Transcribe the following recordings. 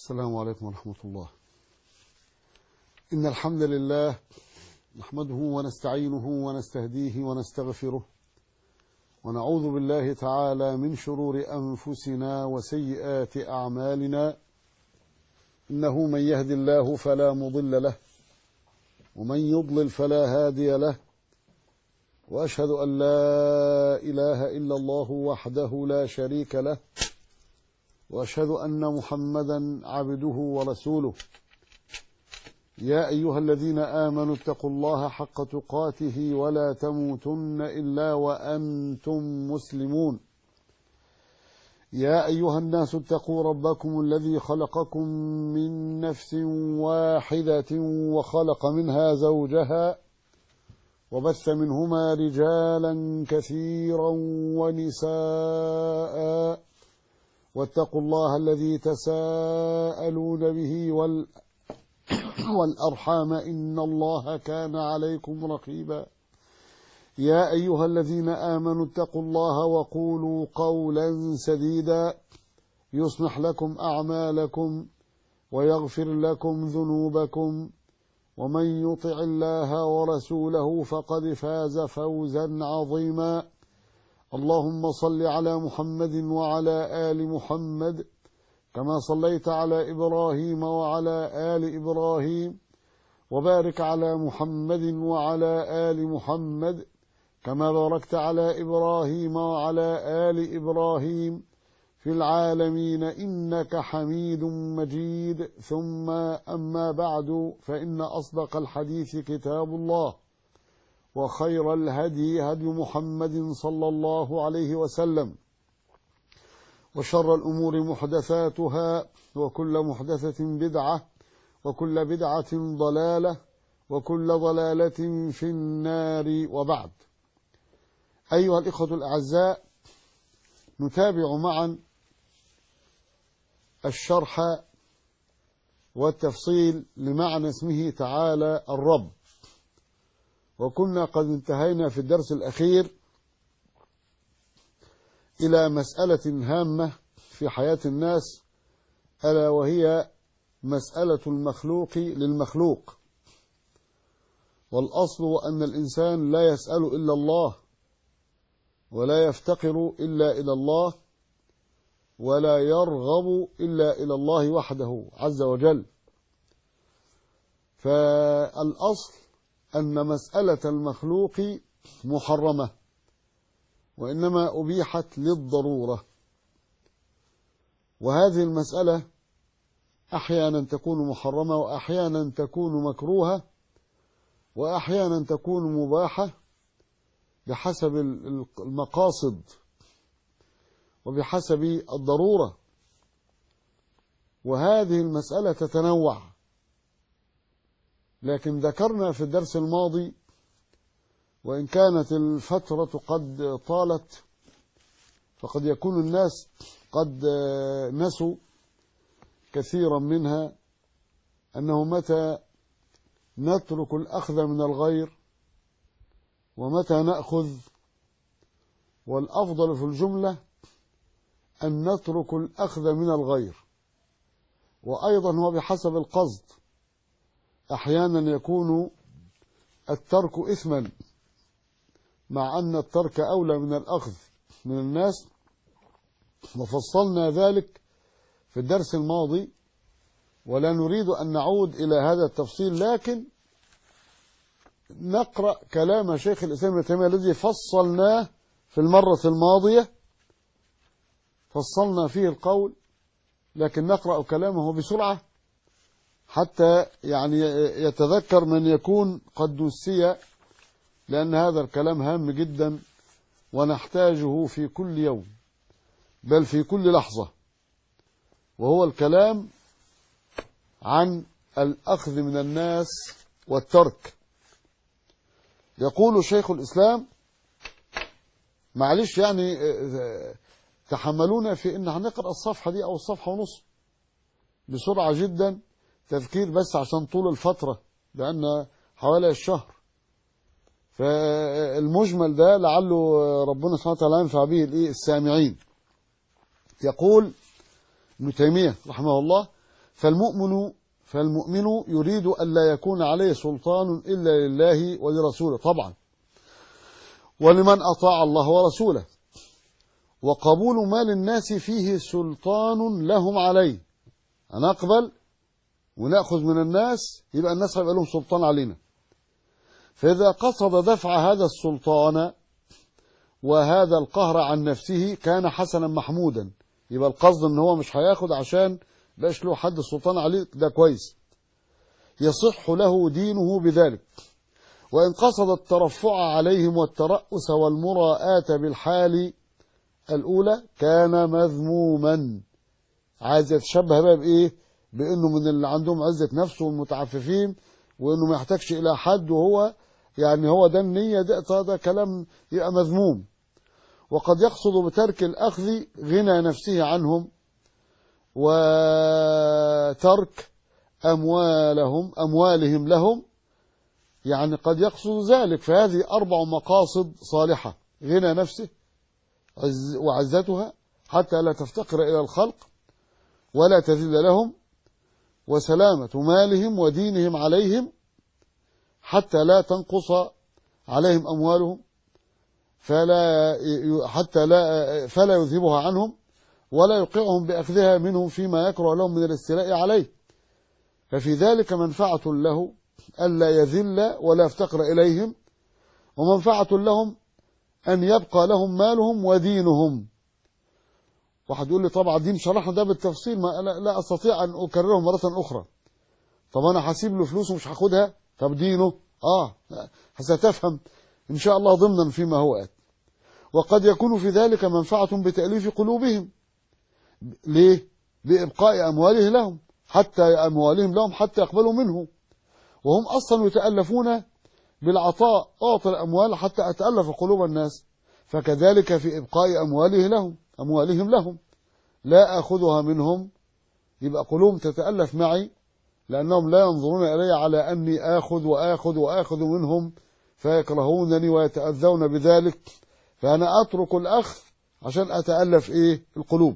السلام عليكم ورحمة الله إن الحمد لله نحمده ونستعينه ونستهديه ونستغفره ونعوذ بالله تعالى من شرور أنفسنا وسيئات أعمالنا إنه من يهد الله فلا مضل له ومن يضلل فلا هادي له وأشهد أن لا إله إلا الله وحده لا شريك له واشهد ان محمدا عبده ورسوله يا ايها الذين امنوا اتقوا الله حق تقاته ولا تموتن الا وانتم مسلمون يا ايها الناس اتقوا ربكم الذي خلقكم من نفس واحده وخلق منها زوجها وبث منهما رجالا كثيرا ونساء واتقوا الله الذي تساءلون به وال والأرحام إن الله كان عليكم رقيبا يا أيها الذين آمنوا اتقوا الله وقولوا قولا سديدا يصلح لكم أعمالكم ويغفر لكم ذنوبكم ومن يطع الله ورسوله فقد فاز فوزا عظيما اللهم صل على محمد وعلى آل محمد كما صليت على إبراهيم وعلى آل إبراهيم وبارك على محمد وعلى آل محمد كما باركت على إبراهيم وعلى آل إبراهيم في العالمين إنك حميد مجيد ثم أما بعد فإن أصدق الحديث كتاب الله وخير الهدي هدي محمد صلى الله عليه وسلم وشر الأمور محدثاتها وكل محدثة بدعة وكل بدعة ضلالة وكل ضلالة في النار وبعد أيها الإخوة الأعزاء نتابع معا الشرح والتفصيل لمعنى اسمه تعالى الرب وكنا قد انتهينا في الدرس الأخير إلى مسألة هامة في حياة الناس ألا وهي مسألة المخلوق للمخلوق والأصل أن الإنسان لا يسأل إلا الله ولا يفتقر إلا إلى الله ولا يرغب إلا إلى الله وحده عز وجل فالأصل أن مسألة المخلوق محرمة وإنما أبيحت للضرورة وهذه المسألة أحيانا تكون محرمة وأحيانا تكون مكروهة وأحيانا تكون مباحة بحسب المقاصد وبحسب الضرورة وهذه المسألة تتنوع لكن ذكرنا في الدرس الماضي وإن كانت الفترة قد طالت فقد يكون الناس قد نسوا كثيرا منها أنه متى نترك الأخذ من الغير ومتى نأخذ والأفضل في الجملة أن نترك الأخذ من الغير وأيضا هو بحسب القصد أحيانا يكون الترك إثما مع أن الترك أولى من الأخذ من الناس وفصلنا ذلك في الدرس الماضي ولا نريد أن نعود إلى هذا التفصيل لكن نقرأ كلام شيخ الإسلام ابن تيمية الذي فصلناه في المرة الماضية فصلنا فيه القول لكن نقرأ كلامه بسرعة حتى يعني يتذكر من يكون قد نسي لأن هذا الكلام هام جدا ونحتاجه في كل يوم بل في كل لحظة وهو الكلام عن الأخذ من الناس والترك يقول شيخ الإسلام معلش يعني تحملونا في ان هنقرأ الصفحة دي أو الصفحة ونص بسرعة جدا تذكير بس عشان طول الفترة لأن حوالي الشهر فالمجمل ده لعله ربنا سبحانه وتعالى ينفع به الايه السامعين يقول ابن تيمية رحمه الله فالمؤمن فالمؤمن يريد ألا يكون عليه سلطان إلا لله ولرسوله طبعا ولمن أطاع الله ورسوله وقبول مال الناس فيه سلطان لهم عليه هنقبل ونأخذ من الناس يبقى الناس هيبقى لهم سلطان علينا فإذا قصد دفع هذا السلطان وهذا القهر عن نفسه كان حسنا محمودا يبقى القصد ان هو مش هياخد عشان بقاش له حد السلطان عليه ده كويس يصح له دينه بذلك وإن قصد الترفع عليهم والترأس والمراءة بالحال الأولى كان مذموما عايز يتشبه بقى بإيه بأنه من اللي عندهم عزة نفس والمتعففين وأنه ما يحتاجش إلى حد وهو يعني هو ده النية ده, ده كلام يبقى مذموم وقد يقصد بترك الأخذ غنى نفسه عنهم وترك أموالهم أموالهم لهم يعني قد يقصد ذلك فهذه أربع مقاصد صالحة غنى نفسه عز وعزتها حتى لا تفتقر إلى الخلق ولا تذل لهم وسلامة مالهم ودينهم عليهم حتى لا تنقص عليهم أموالهم فلا حتى لا فلا يذهبها عنهم ولا يوقعهم بأخذها منهم فيما يكره لهم من الاستيلاء عليه ففي ذلك منفعة له ألا يذل ولا يفتقر إليهم ومنفعة لهم أن يبقى لهم مالهم ودينهم واحد يقول لي طبعا دين شرحنا ده بالتفصيل ما لا, لا أستطيع أن أكرره مرة أخرى طب أنا هسيب له فلوسه مش هاخدها طب دينه آه ستفهم إن شاء الله ضمنا فيما هو آت وقد يكون في ذلك منفعة بتأليف قلوبهم ليه؟ بإبقاء أمواله لهم حتى أموالهم لهم حتى يقبلوا منه وهم أصلا يتألفون بالعطاء أعطى الأموال حتى أتألف قلوب الناس فكذلك في إبقاء أمواله لهم أموالهم لهم لا أخذها منهم يبقى قلوب تتألف معي لأنهم لا ينظرون إلي على أني آخذ وآخذ وآخذ منهم فيكرهونني ويتأذون بذلك فأنا أترك الأخذ عشان أتألف إيه القلوب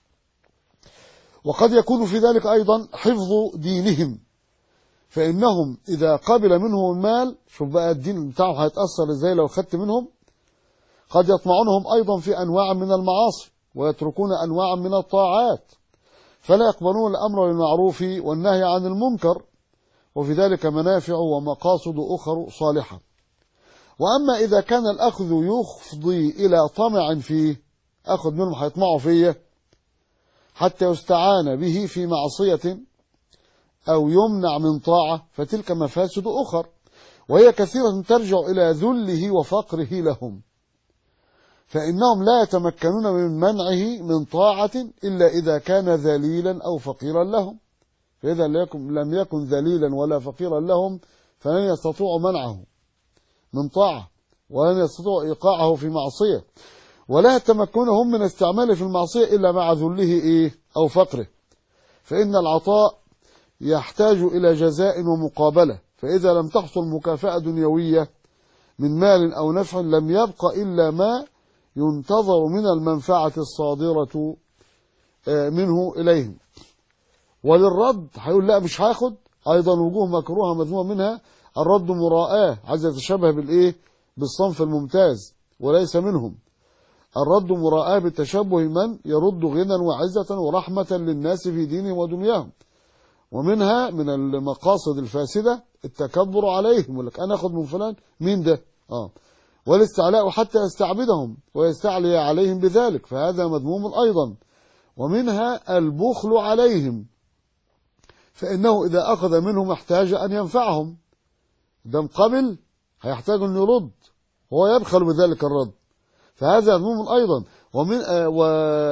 وقد يكون في ذلك أيضا حفظ دينهم فإنهم إذا قبل منهم المال شوف بقى الدين بتاعهم هيتأثر إزاي لو خدت منهم قد يطمعونهم أيضا في أنواع من المعاصي ويتركون أنواعا من الطاعات فلا يقبلون الأمر بالمعروف والنهي عن المنكر وفي ذلك منافع ومقاصد أخر صالحة وأما إذا كان الأخذ يفضي إلى طمع فيه أخذ منهم هيطمعوا فيه حتى يستعان به في معصية أو يمنع من طاعة فتلك مفاسد أخر وهي كثيرة ترجع إلى ذله وفقره لهم فإنهم لا يتمكنون من منعه من طاعة إلا إذا كان ذليلا أو فقيرا لهم فإذا لم يكن ذليلا ولا فقيرا لهم فلن يستطيعوا منعه من طاعة ولن يستطيعوا إيقاعه في معصية ولا يتمكنهم من استعماله في المعصية إلا مع ذله إيه أو فقره فإن العطاء يحتاج إلى جزاء ومقابلة فإذا لم تحصل مكافأة دنيوية من مال أو نفع لم يبق إلا ما ينتظر من المنفعة الصادرة منه إليهم وللرد هيقول لا مش هاخد أيضا وجوه مكروهة مذمومة منها الرد مراءة عايز يتشبه بالإيه بالصنف الممتاز وليس منهم الرد مراءة بالتشبه من يرد غنى وعزة ورحمة للناس في دينهم ودنياهم ومنها من المقاصد الفاسدة التكبر عليهم يقول لك أنا أخذ من فلان مين ده آه والاستعلاء حتى يستعبدهم ويستعلي عليهم بذلك فهذا مذموم أيضا ومنها البخل عليهم فإنه إذا أخذ منهم احتاج أن ينفعهم دم قبل هيحتاج أن يرد وهو يبخل بذلك الرد فهذا مذموم أيضا ومن آه و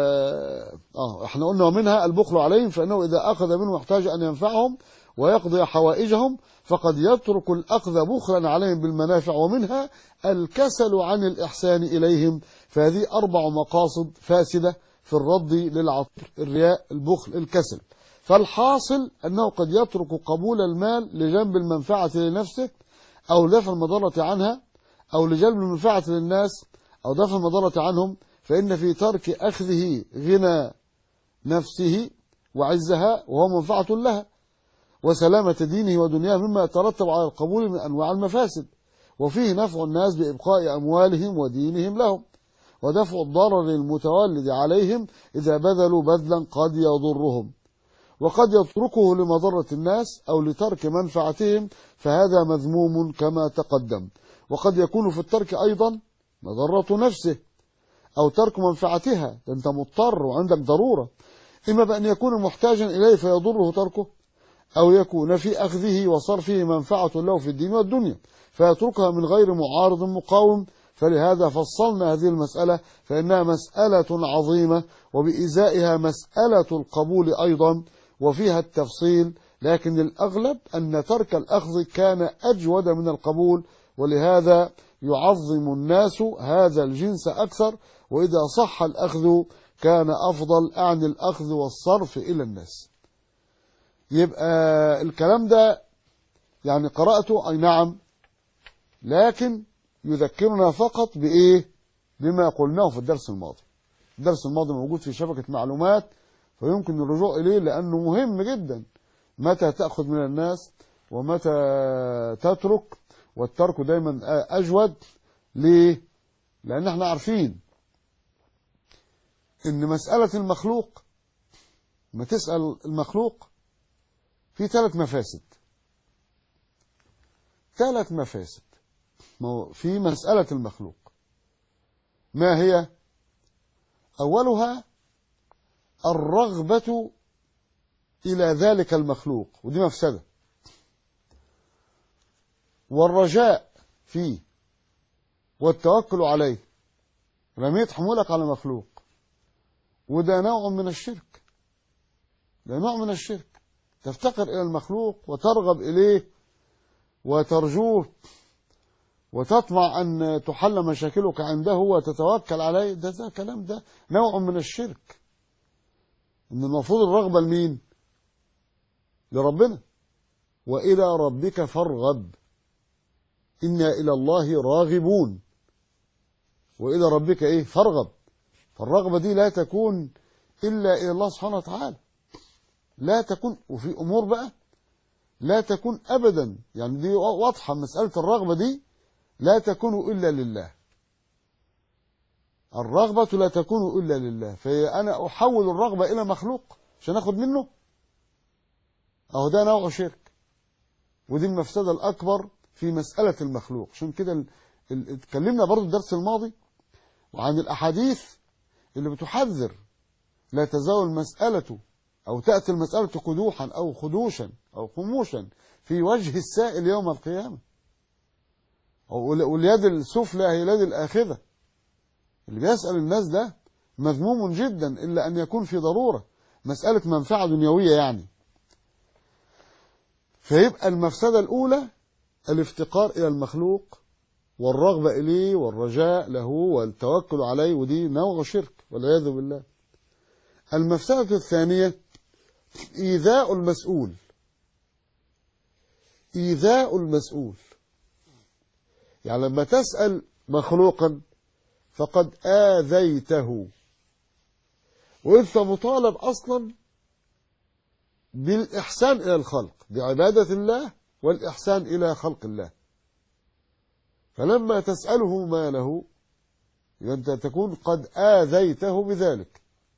آه احنا قلنا ومنها البخل عليهم فإنه إذا أخذ منهم احتاج أن ينفعهم ويقضي حوائجهم فقد يترك الأخذ بخلا عليهم بالمنافع ومنها الكسل عن الإحسان إليهم فهذه أربع مقاصد فاسدة في الرد للعطر الرياء البخل الكسل فالحاصل أنه قد يترك قبول المال لجنب المنفعة لنفسه أو دفع المضرة عنها أو لجلب المنفعة للناس أو دفع المضرة عنهم فإن في ترك أخذه غنى نفسه وعزها وهو منفعة لها وسلامة دينه ودنياه مما يترتب على القبول من أنواع المفاسد وفيه نفع الناس بإبقاء أموالهم ودينهم لهم ودفع الضرر المتولد عليهم إذا بذلوا بذلا قد يضرهم وقد يتركه لمضرة الناس أو لترك منفعتهم فهذا مذموم كما تقدم وقد يكون في الترك أيضا مضرة نفسه أو ترك منفعتها أنت مضطر وعندك ضرورة إما بأن يكون محتاجا إليه فيضره تركه أو يكون في أخذه وصرفه منفعة له في الدين والدنيا فيتركها من غير معارض مقاوم فلهذا فصلنا هذه المسألة فإنها مسألة عظيمة وبإزائها مسألة القبول أيضا وفيها التفصيل لكن الأغلب أن ترك الأخذ كان أجود من القبول ولهذا يعظم الناس هذا الجنس أكثر وإذا صح الأخذ كان أفضل أعني الأخذ والصرف إلى الناس يبقى الكلام ده يعني قرأته أي نعم لكن يذكرنا فقط بإيه بما قلناه في الدرس الماضي الدرس الماضي موجود في شبكة معلومات فيمكن الرجوع إليه لأنه مهم جدا متى تأخذ من الناس ومتى تترك والترك دايما أجود ليه لأن احنا عارفين ان مسألة المخلوق ما تسأل المخلوق في ثلاث مفاسد ثلاث مفاسد في مسألة المخلوق ما هي أولها الرغبة إلى ذلك المخلوق ودي مفسدة والرجاء فيه والتوكل عليه رميت حمولك على مخلوق وده نوع من الشرك ده نوع من الشرك تفتقر إلى المخلوق وترغب إليه وترجوه وتطمع أن تحل مشاكلك عنده وتتوكل عليه ده, ده كلام ده نوع من الشرك إن المفروض الرغبة لمين لربنا وإلى ربك فارغب إنا إلى الله راغبون وإلى ربك إيه فارغب فالرغبة دي لا تكون إلا إلى الله سبحانه وتعالى لا تكون وفي أمور بقى لا تكون أبدا يعني دي واضحة مسألة الرغبة دي لا تكون إلا لله الرغبة لا تكون إلا لله فأنا أحول الرغبة إلى مخلوق عشان أخذ منه أهو ده نوع شرك ودي المفسدة الأكبر في مسألة المخلوق عشان كده اتكلمنا برضو الدرس الماضي وعن الأحاديث اللي بتحذر لا تزال المسألة أو تأتي المسألة قدوحا أو خدوشا أو خموشا في وجه السائل يوم القيامة واليد السفلى هي اليد الآخذة اللي بيسأل الناس ده مذموم جدا إلا أن يكون في ضرورة مسألة منفعة دنيوية يعني فيبقى المفسدة الأولى الافتقار إلى المخلوق والرغبة إليه والرجاء له والتوكل عليه ودي نوع شرك والعياذ بالله المفسدة الثانية إيذاء المسؤول إيذاء المسؤول يعني لما تسأل مخلوقا فقد آذيته وانت مطالب أصلا بالإحسان إلى الخلق بعبادة الله والإحسان إلى خلق الله فلما تسأله ما له أنت تكون قد آذيته بذلك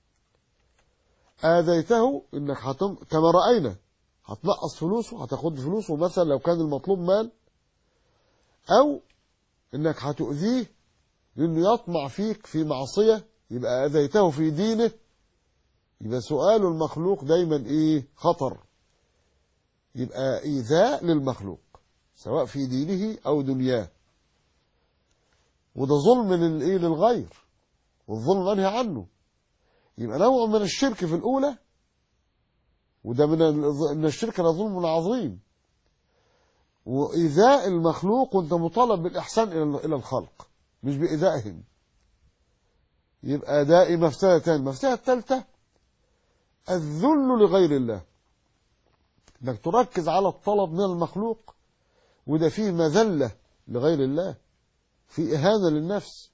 آذيته إنك حتم كما رأينا هتنقص فلوسه هتاخد فلوسه مثلا لو كان المطلوب مال أو إنك هتؤذيه لأنه يطمع فيك في معصية يبقى أذيته في دينه يبقى سؤال المخلوق دايما إيه خطر يبقى إيذاء للمخلوق سواء في دينه أو دنياه وده ظلم للإيه للغير والظلم منهي عنه يبقى نوع من الشرك في الأولى وده من ان الشرك لظلم عظيم وإيذاء المخلوق وانت مطالب بالإحسان إلى الخلق مش بإيذائهم يبقى ده مفسدة تاني المفسدة الثالثة الذل لغير الله انك تركز على الطلب من المخلوق وده فيه مذلة لغير الله في إهانة للنفس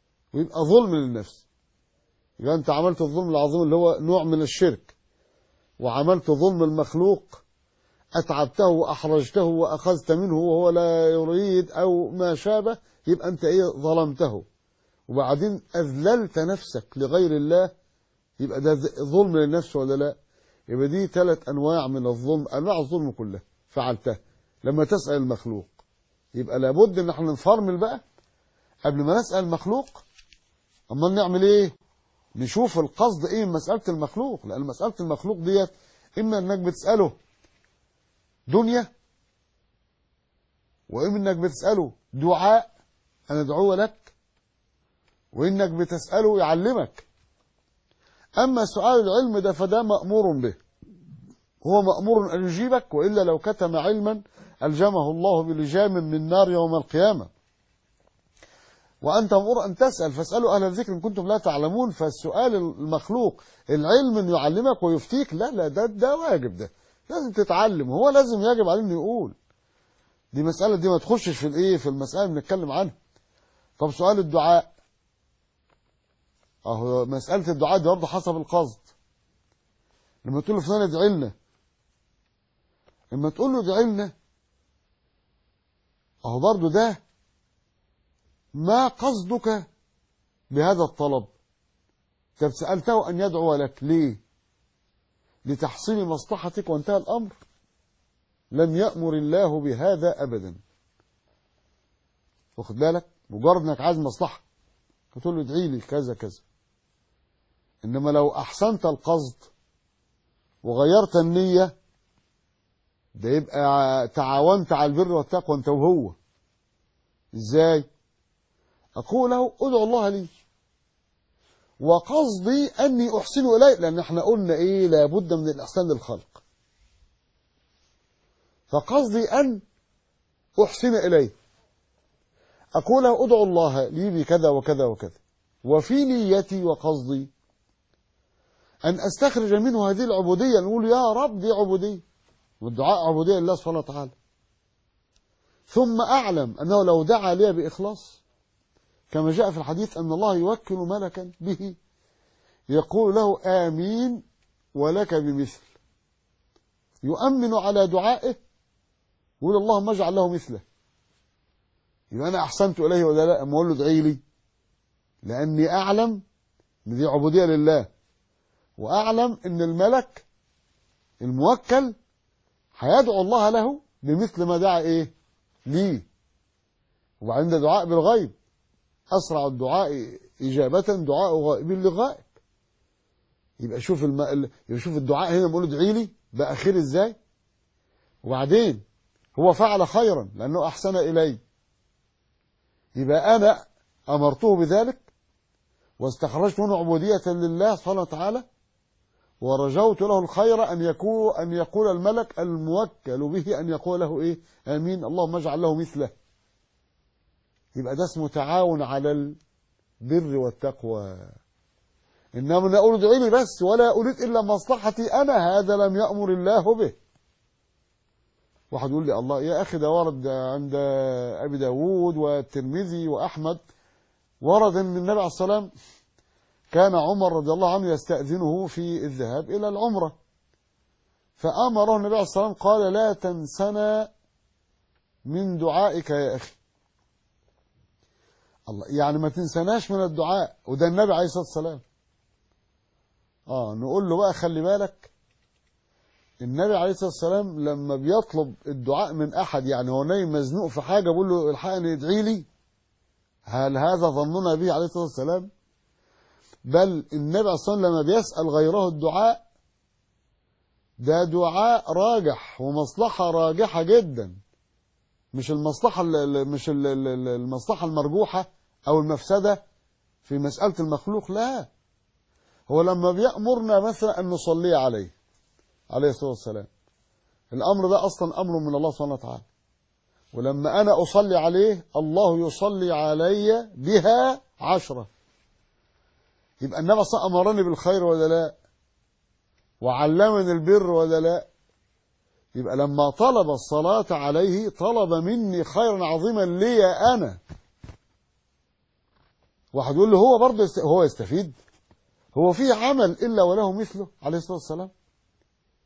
ويبقى ظلم للنفس يبقى أنت عملت الظلم العظيم اللي هو نوع من الشرك وعملت ظلم المخلوق أتعبته وأحرجته وأخذت منه وهو لا يريد أو ما شابه يبقى أنت إيه ظلمته وبعدين أذللت نفسك لغير الله يبقى ده ظلم للنفس ولا لا يبقى دي ثلاث أنواع من الظلم أنواع الظلم كلها فعلتها لما تسأل المخلوق يبقى لابد ان احنا نفرمل بقى قبل ما نسأل المخلوق اما نعمل ايه نشوف القصد ايه من مسألة المخلوق لان مسألة المخلوق ديت اما انك بتسأله دنيا واما انك بتسأله دعاء انا ادعوه لك وانك بتسأله يعلمك اما سؤال العلم ده فده مأمور به هو مأمور أن يجيبك وإلا لو كتم علما ألجمه الله بلجام من نار يوم القيامة وأنت مأمور أن تسأل فاسألوا أهل الذكر إن كنتم لا تعلمون فالسؤال المخلوق العلم أن يعلمك ويفتيك لا لا ده ده واجب ده لازم تتعلم هو لازم يجب عليه أنه يقول دي مسألة دي ما تخشش في الإيه في المسألة اللي بنتكلم عنها طب سؤال الدعاء أهو مسألة الدعاء دي برضه حسب القصد لما تقول له فلان ادعي لنا لما تقول له ادعي لنا اهو برضه ده ما قصدك بهذا الطلب طب سألته أن يدعو لك ليه لتحصيل مصلحتك وانتهى الأمر لم يأمر الله بهذا أبدا واخد بالك مجرد انك عايز مصلحة فتقول له ادعي لي كذا كذا إنما لو أحسنت القصد وغيرت النية ده يبقى تعاونت على البر والتقوى انت وهو ازاي اقول له ادعو الله لي وقصدي اني احسن اليه لان احنا قلنا ايه لابد من الاحسان للخلق فقصدي ان احسن اليه اقول له ادعو الله لي بكذا وكذا وكذا وفي نيتي وقصدي أن أستخرج منه هذه العبودية نقول يا رب دي عبودية والدعاء عبودية لله سبحانه وتعالى ثم أعلم أنه لو دعا لي بإخلاص كما جاء في الحديث أن الله يوكل ملكا به يقول له آمين ولك بمثل يؤمن على دعائه يقول اللهم اجعل له مثله يبقى أنا أحسنت إليه ولا لا أما أقول له ادعي لي لأني أعلم أن دي عبودية لله وأعلم أن الملك الموكل هيدعو الله له بمثل ما دعا إيه لي وبعدين ده دعاء بالغيب أسرع الدعاء إجابة دعاء غائب لغائب يبقى شوف الم... يبقى شوف الدعاء هنا بقول ادعي لي بقى خير ازاي وبعدين هو فعل خيرا لأنه أحسن إلي يبقى أنا أمرته بذلك واستخرجت منه عبودية لله سبحانه وتعالى ورجوت له الخير أن يكون أن يقول الملك الموكل به أن يقول له إيه آمين اللهم اجعل له مثله يبقى ده اسمه تعاون على البر والتقوى إنما أنا أقول ادعي لي بس ولا أريد إلا مصلحتي أنا هذا لم يأمر الله به واحد يقول لي الله يا أخي ده ورد عند أبي داود والترمذي وأحمد ورد أن النبي عليه الصلاة والسلام كان عمر رضي الله عنه يستأذنه في الذهاب إلى العمرة فأمره النبي عليه الصلاة والسلام قال لا تنسنا من دعائك يا أخي الله يعني ما تنسناش من الدعاء وده النبي عليه الصلاة والسلام آه نقول له بقى خلي بالك النبي عليه الصلاة والسلام لما بيطلب الدعاء من أحد يعني هو نايم مزنوق في حاجة بيقول له الحقني ادعي لي هل هذا ظننا به عليه الصلاة والسلام بل النبي عليه الصلاة والسلام لما بيسأل غيره الدعاء ده دعاء راجح ومصلحة راجحة جدا مش المصلحة مش المصلحة المرجوحة أو المفسدة في مسألة المخلوق لا هو لما بيأمرنا مثلا أن نصلي عليه عليه الصلاة والسلام الأمر ده أصلا أمر من الله سبحانه وتعالى ولما أنا أصلي عليه الله يصلي علي بها عشرة يبقى النبي صلى الله عليه وسلم أمرني بالخير ولا لا وعلمني البر ولا لا يبقى لما طلب الصلاة عليه طلب مني خيرا عظيما لي أنا واحد يقول له هو برضه يست... هو يستفيد هو في عمل إلا وله مثله عليه الصلاة والسلام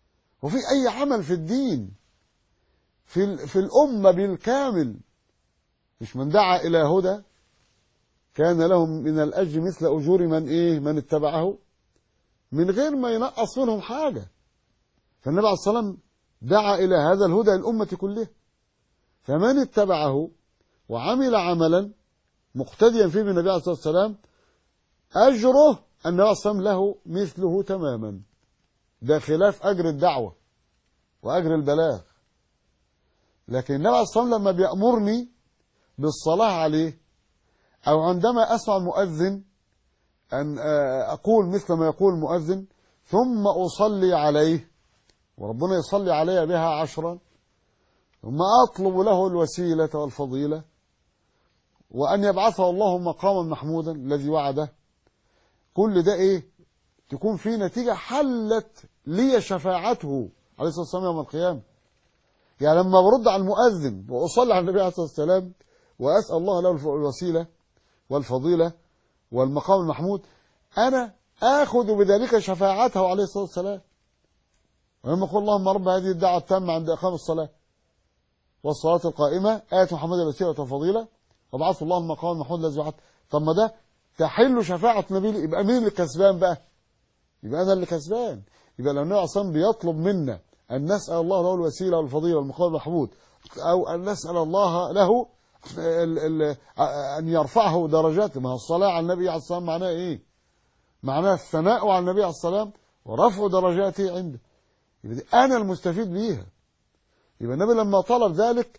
وفي أي عمل في الدين في, ال- في الأمة بالكامل مش من دعا إلى هدى كان لهم من الأجر مثل أجور من إيه من اتبعه من غير ما ينقص منهم حاجة فالنبي عليه الصلاة والسلام دعا إلى هذا الهدى للأمة كلها فمن اتبعه وعمل عملا مقتديا فيه بالنبي عليه الصلاة والسلام أجره النبي عليه الصلاة والسلام له مثله تماما ده خلاف أجر الدعوة وأجر البلاغ لكن النبي عليه الصلاة والسلام لما بيأمرني بالصلاة عليه أو عندما أسمع المؤذن أن آه، أقول مثل ما يقول المؤذن ثم أصلي عليه وربنا يصلي علي بها عشرا ثم أطلب له الوسيلة والفضيلة وأن يبعثه الله مقاما محمودا الذي وعده كل ده إيه تكون فيه نتيجة حلت لي شفاعته عليه الصلاة والسلام يوم القيامة يعني لما برد على المؤذن وأصلي على النبي عليه الصلاة والسلام وأسأل الله له الوسيلة والفضيلة والمقام المحمود أنا آخذ بذلك شفاعته عليه الصلاة والسلام ولما يقول اللهم رب هذه الدعوة التامة عند إقام الصلاة والصلاة القائمة آية محمد الوسيلة والفضيلة وابعث الله المقام المحمود الذي وعدت طب ما ده تحل شفاعة النبي لي. يبقى مين اللي كسبان بقى؟ يبقى أنا اللي كسبان يبقى لو النبي عليه بيطلب منا أن نسأل الله له الوسيلة والفضيلة والمقام المحمود أو أن نسأل الله له ال ال أن يرفعه درجاته ما هو الصلاة على النبي عليه الصلاة والسلام معناها إيه؟ معناها الثناء على النبي عليه الصلاة والسلام ورفع درجاته عنده يبقى دي أنا المستفيد بيها يبقى النبي لما طلب ذلك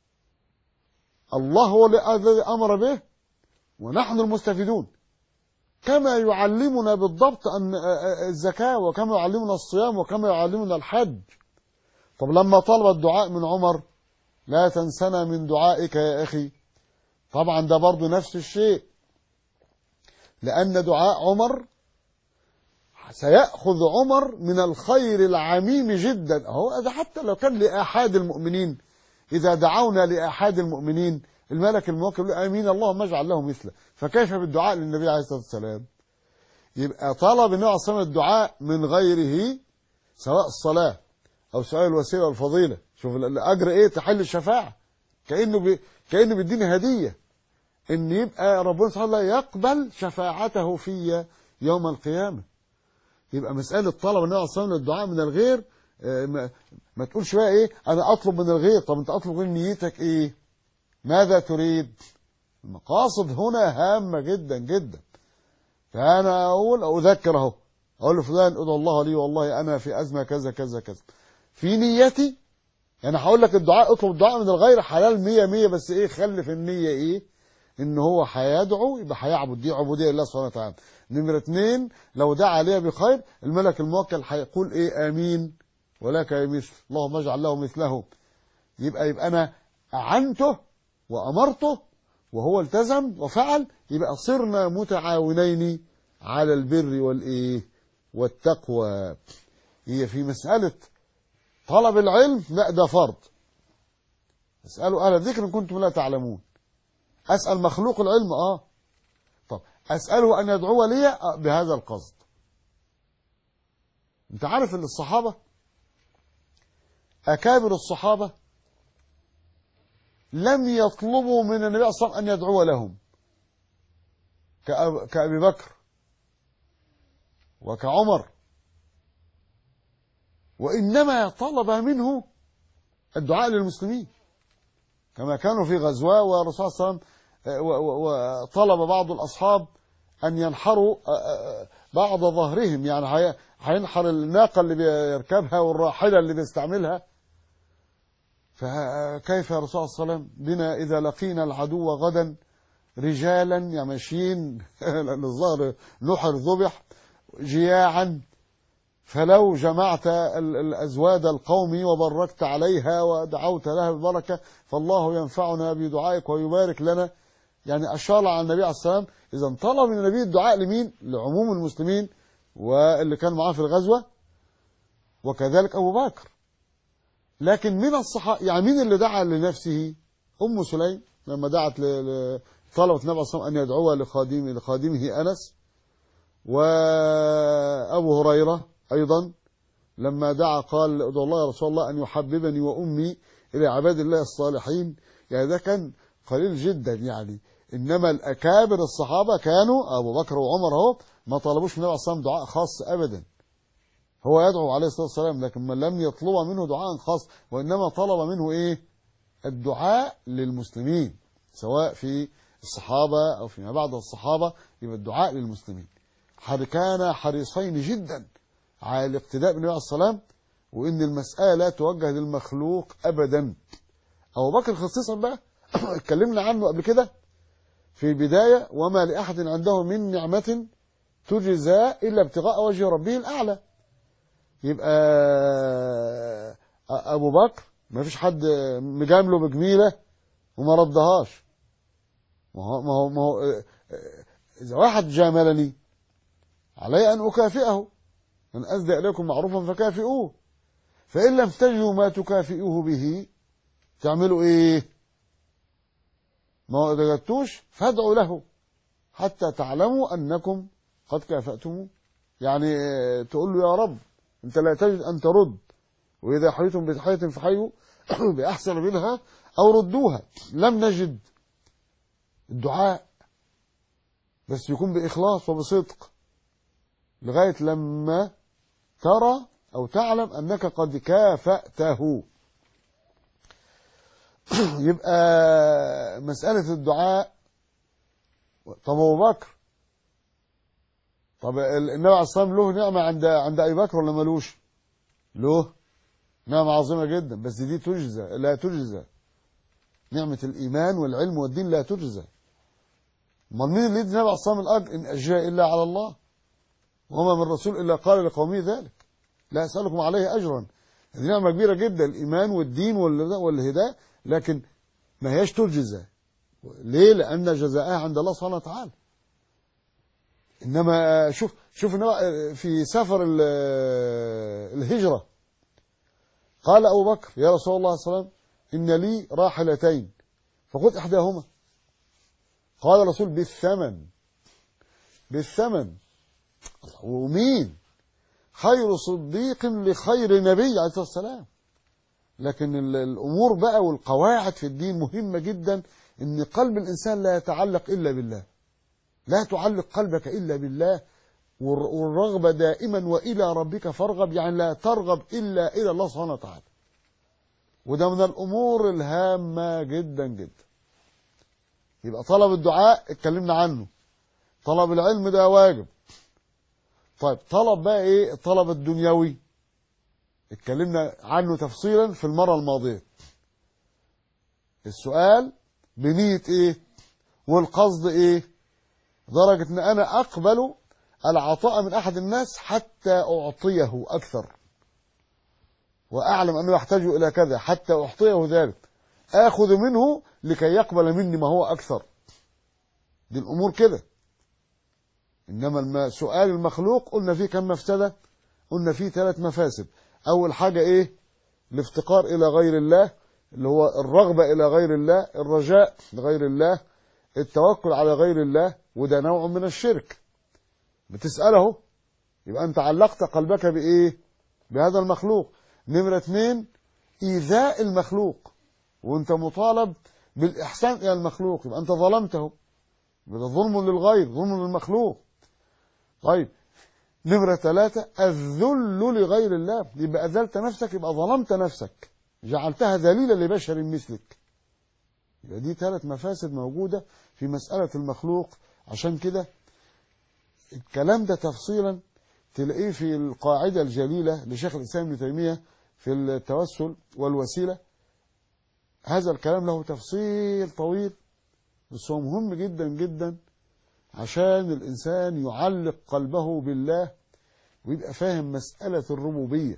الله هو الذي أمر به ونحن المستفيدون كما يعلمنا بالضبط أن الزكاة وكما يعلمنا الصيام وكما يعلمنا الحج طب لما طلب الدعاء من عمر لا تنسنا من دعائك يا أخي طبعا ده برضو نفس الشيء لأن دعاء عمر سيأخذ عمر من الخير العميم جدا هو ده حتى لو كان لأحد المؤمنين إذا دعونا لأحد المؤمنين الملك الموكل يقول آمين اللهم اجعل له مثله فكيف بالدعاء للنبي عليه الصلاة والسلام يبقى طلب النبي عليه الصلاة والسلام الدعاء من غيره سواء الصلاة أو سؤال الوسيلة والفضيلة شوف الأجر إيه تحل الشفاعة كأنه بي كأنه بيديني هدية إن يبقى ربنا سبحانه وتعالى يقبل شفاعته في يوم القيامة يبقى مسألة طلب النبي عليه الصلاة والسلام الدعاء من الغير ما, ما تقولش بقى إيه أنا أطلب من الغير طب أنت أطلب من نيتك إيه ماذا تريد المقاصد هنا هامة جدا جدا فأنا أقول أذكر أهو أقول لفلان ادعو الله لي والله أنا في أزمة كذا كذا كذا في نيتي يعني هقول لك الدعاء اطلب الدعاء من الغير حلال مية مية بس ايه خلي في النية ايه ان هو هيدعو يبقى هيعبد دي عبودية لله سبحانه وتعالى نمرة اتنين لو دعا عليها بخير الملك الموكل هيقول ايه امين ولك مثل اللهم اجعل له مثله يبقى يبقى انا اعنته وامرته وهو التزم وفعل يبقى صرنا متعاونين على البر والايه والتقوى هي في مسألة طلب العلم لا ده فرض اسألوا أهل الذكر إن كنتم لا تعلمون أسأل مخلوق العلم آه طب أسأله أن يدعو لي آه بهذا القصد أنت عارف أن الصحابة أكابر الصحابة لم يطلبوا من النبي صلى الله عليه وسلم أن يدعو لهم كأب... كأبي بكر وكعمر وإنما طلب منه الدعاء للمسلمين كما كانوا في غزوة والرسول صلى الله عليه وسلم وطلب بعض الأصحاب أن ينحروا بعض ظهرهم يعني هينحر الناقة اللي بيركبها والراحلة اللي بيستعملها فكيف يا رسول الله صلى الله عليه وسلم بنا إذا لقينا العدو غدا رجالا يمشين لأن الظهر نحر ذبح جياعا فلو جمعت الأزواد القوم وبركت عليها ودعوت لها ببركة فالله ينفعنا بدعائك ويبارك لنا يعني أشار على النبي عليه الصلاة والسلام إذا طلب من النبي الدعاء لمين لعموم المسلمين واللي كان معاه في الغزوة وكذلك أبو بكر لكن من الصحابة يعني مين اللي دعا لنفسه أم سليم لما دعت طلبت النبي صلى الله عليه وسلم أن يدعوها لخادم لخادمه أنس وأبو هريرة أيضا لما دعا قال ادعو الله يا رسول الله أن يحببني وأمي إلى عباد الله الصالحين يعني ده كان قليل جدا يعني إنما الأكابر الصحابة كانوا أبو بكر وعمر اهو ما طلبوش من النبي عليه الصلاة والسلام دعاء خاص أبدا هو يدعو عليه الصلاة والسلام لكن من لم يطلب منه دعاء خاص وإنما طلب منه إيه الدعاء للمسلمين سواء في الصحابة أو فيما بعد الصحابة يبقى الدعاء للمسلمين كان حريصين جدا على الاقتداء بالنبي عليه الصلاة والسلام وإن المسألة لا توجه للمخلوق أبدا أبو بكر خصيصا بقى اتكلمنا عنه قبل كده في البداية وما لأحد عنده من نعمة تجزى إلا ابتغاء وجه ربه الأعلى يبقى أبو بكر ما فيش حد مجامله بجميلة وما ردهاش ما هو ما هو ما هو إذا واحد جاملني علي أن أكافئه من أسدى إليكم معروفا فكافئوه فإن لم تجدوا ما تكافئوه به تعملوا إيه ما وجدتوش فادعوا له حتى تعلموا أنكم قد كافأتموه يعني تقول له يا رب أنت لا تجد أن ترد وإذا حييتم بتحية فحيوا بأحسن منها أو ردوها لم نجد الدعاء بس يكون بإخلاص وبصدق لغاية لما ترى أو تعلم أنك قد كافأته يبقى مسألة الدعاء طب أبو بكر طب النبي عليه الصلاة والسلام له نعمة عند عند أبي بكر ولا ملوش؟ له نعمة عظيمة جدا بس دي تجزى لا تجزى نعمة الإيمان والعلم والدين لا تجزى امال مين اللي يدي النبي عليه الصلاة والسلام الأجر إن أجري إلا على الله وما من رسول إلا قال لقومه ذلك لا أسألكم عليه أجرا دي نعمة كبيرة جدا الإيمان والدين والهداية لكن ما هيش تجزى ليه لأن جزاءها عند الله سبحانه وتعالى إنما شوف شوف في سفر الهجرة قال أبو بكر يا رسول الله صلى الله عليه وسلم إن لي راحلتين فخذ إحداهما قال الرسول بالثمن بالثمن ومين خير صديق لخير نبي عليه الصلاة والسلام لكن الأمور بقى والقواعد في الدين مهمة جدا إن قلب الإنسان لا يتعلق إلا بالله لا تعلق قلبك إلا بالله والرغبة دائما وإلى ربك فارغب يعني لا ترغب إلا إلى الله سبحانه وتعالى وده من الأمور الهامة جدا جدا يبقى طلب الدعاء اتكلمنا عنه طلب العلم ده واجب طيب طلب بقى ايه الطلب الدنيوي اتكلمنا عنه تفصيلا في المرة الماضية السؤال بنية ايه والقصد ايه درجة ان انا اقبل العطاء من احد الناس حتى اعطيه اكثر واعلم انه يحتاج الى كذا حتى اعطيه ذلك اخذ منه لكي يقبل مني ما هو اكثر دي الامور كده انما سؤال المخلوق قلنا فيه كم مفسده قلنا فيه ثلاث مفاسد اول حاجه ايه الافتقار الى غير الله اللي هو الرغبه الى غير الله الرجاء لغير الله التوكل على غير الله وده نوع من الشرك بتساله يبقى انت علقت قلبك بايه بهذا المخلوق نمره اثنين ايذاء المخلوق وانت مطالب بالاحسان الى المخلوق يبقى انت ظلمته يبقى ظلم للغير ظلم للمخلوق طيب نمرة ثلاثة الذل لغير الله يبقى أذلت نفسك يبقى ظلمت نفسك جعلتها ذليلة لبشر مثلك يبقى دي ثلاث مفاسد موجودة في مسألة المخلوق عشان كده الكلام ده تفصيلا تلاقيه في القاعدة الجليلة لشيخ الإسلام ابن تيمية في التوسل والوسيلة هذا الكلام له تفصيل طويل بس هو مهم جدا جدا عشان الإنسان يعلق قلبه بالله ويبقى فاهم مسألة الربوبية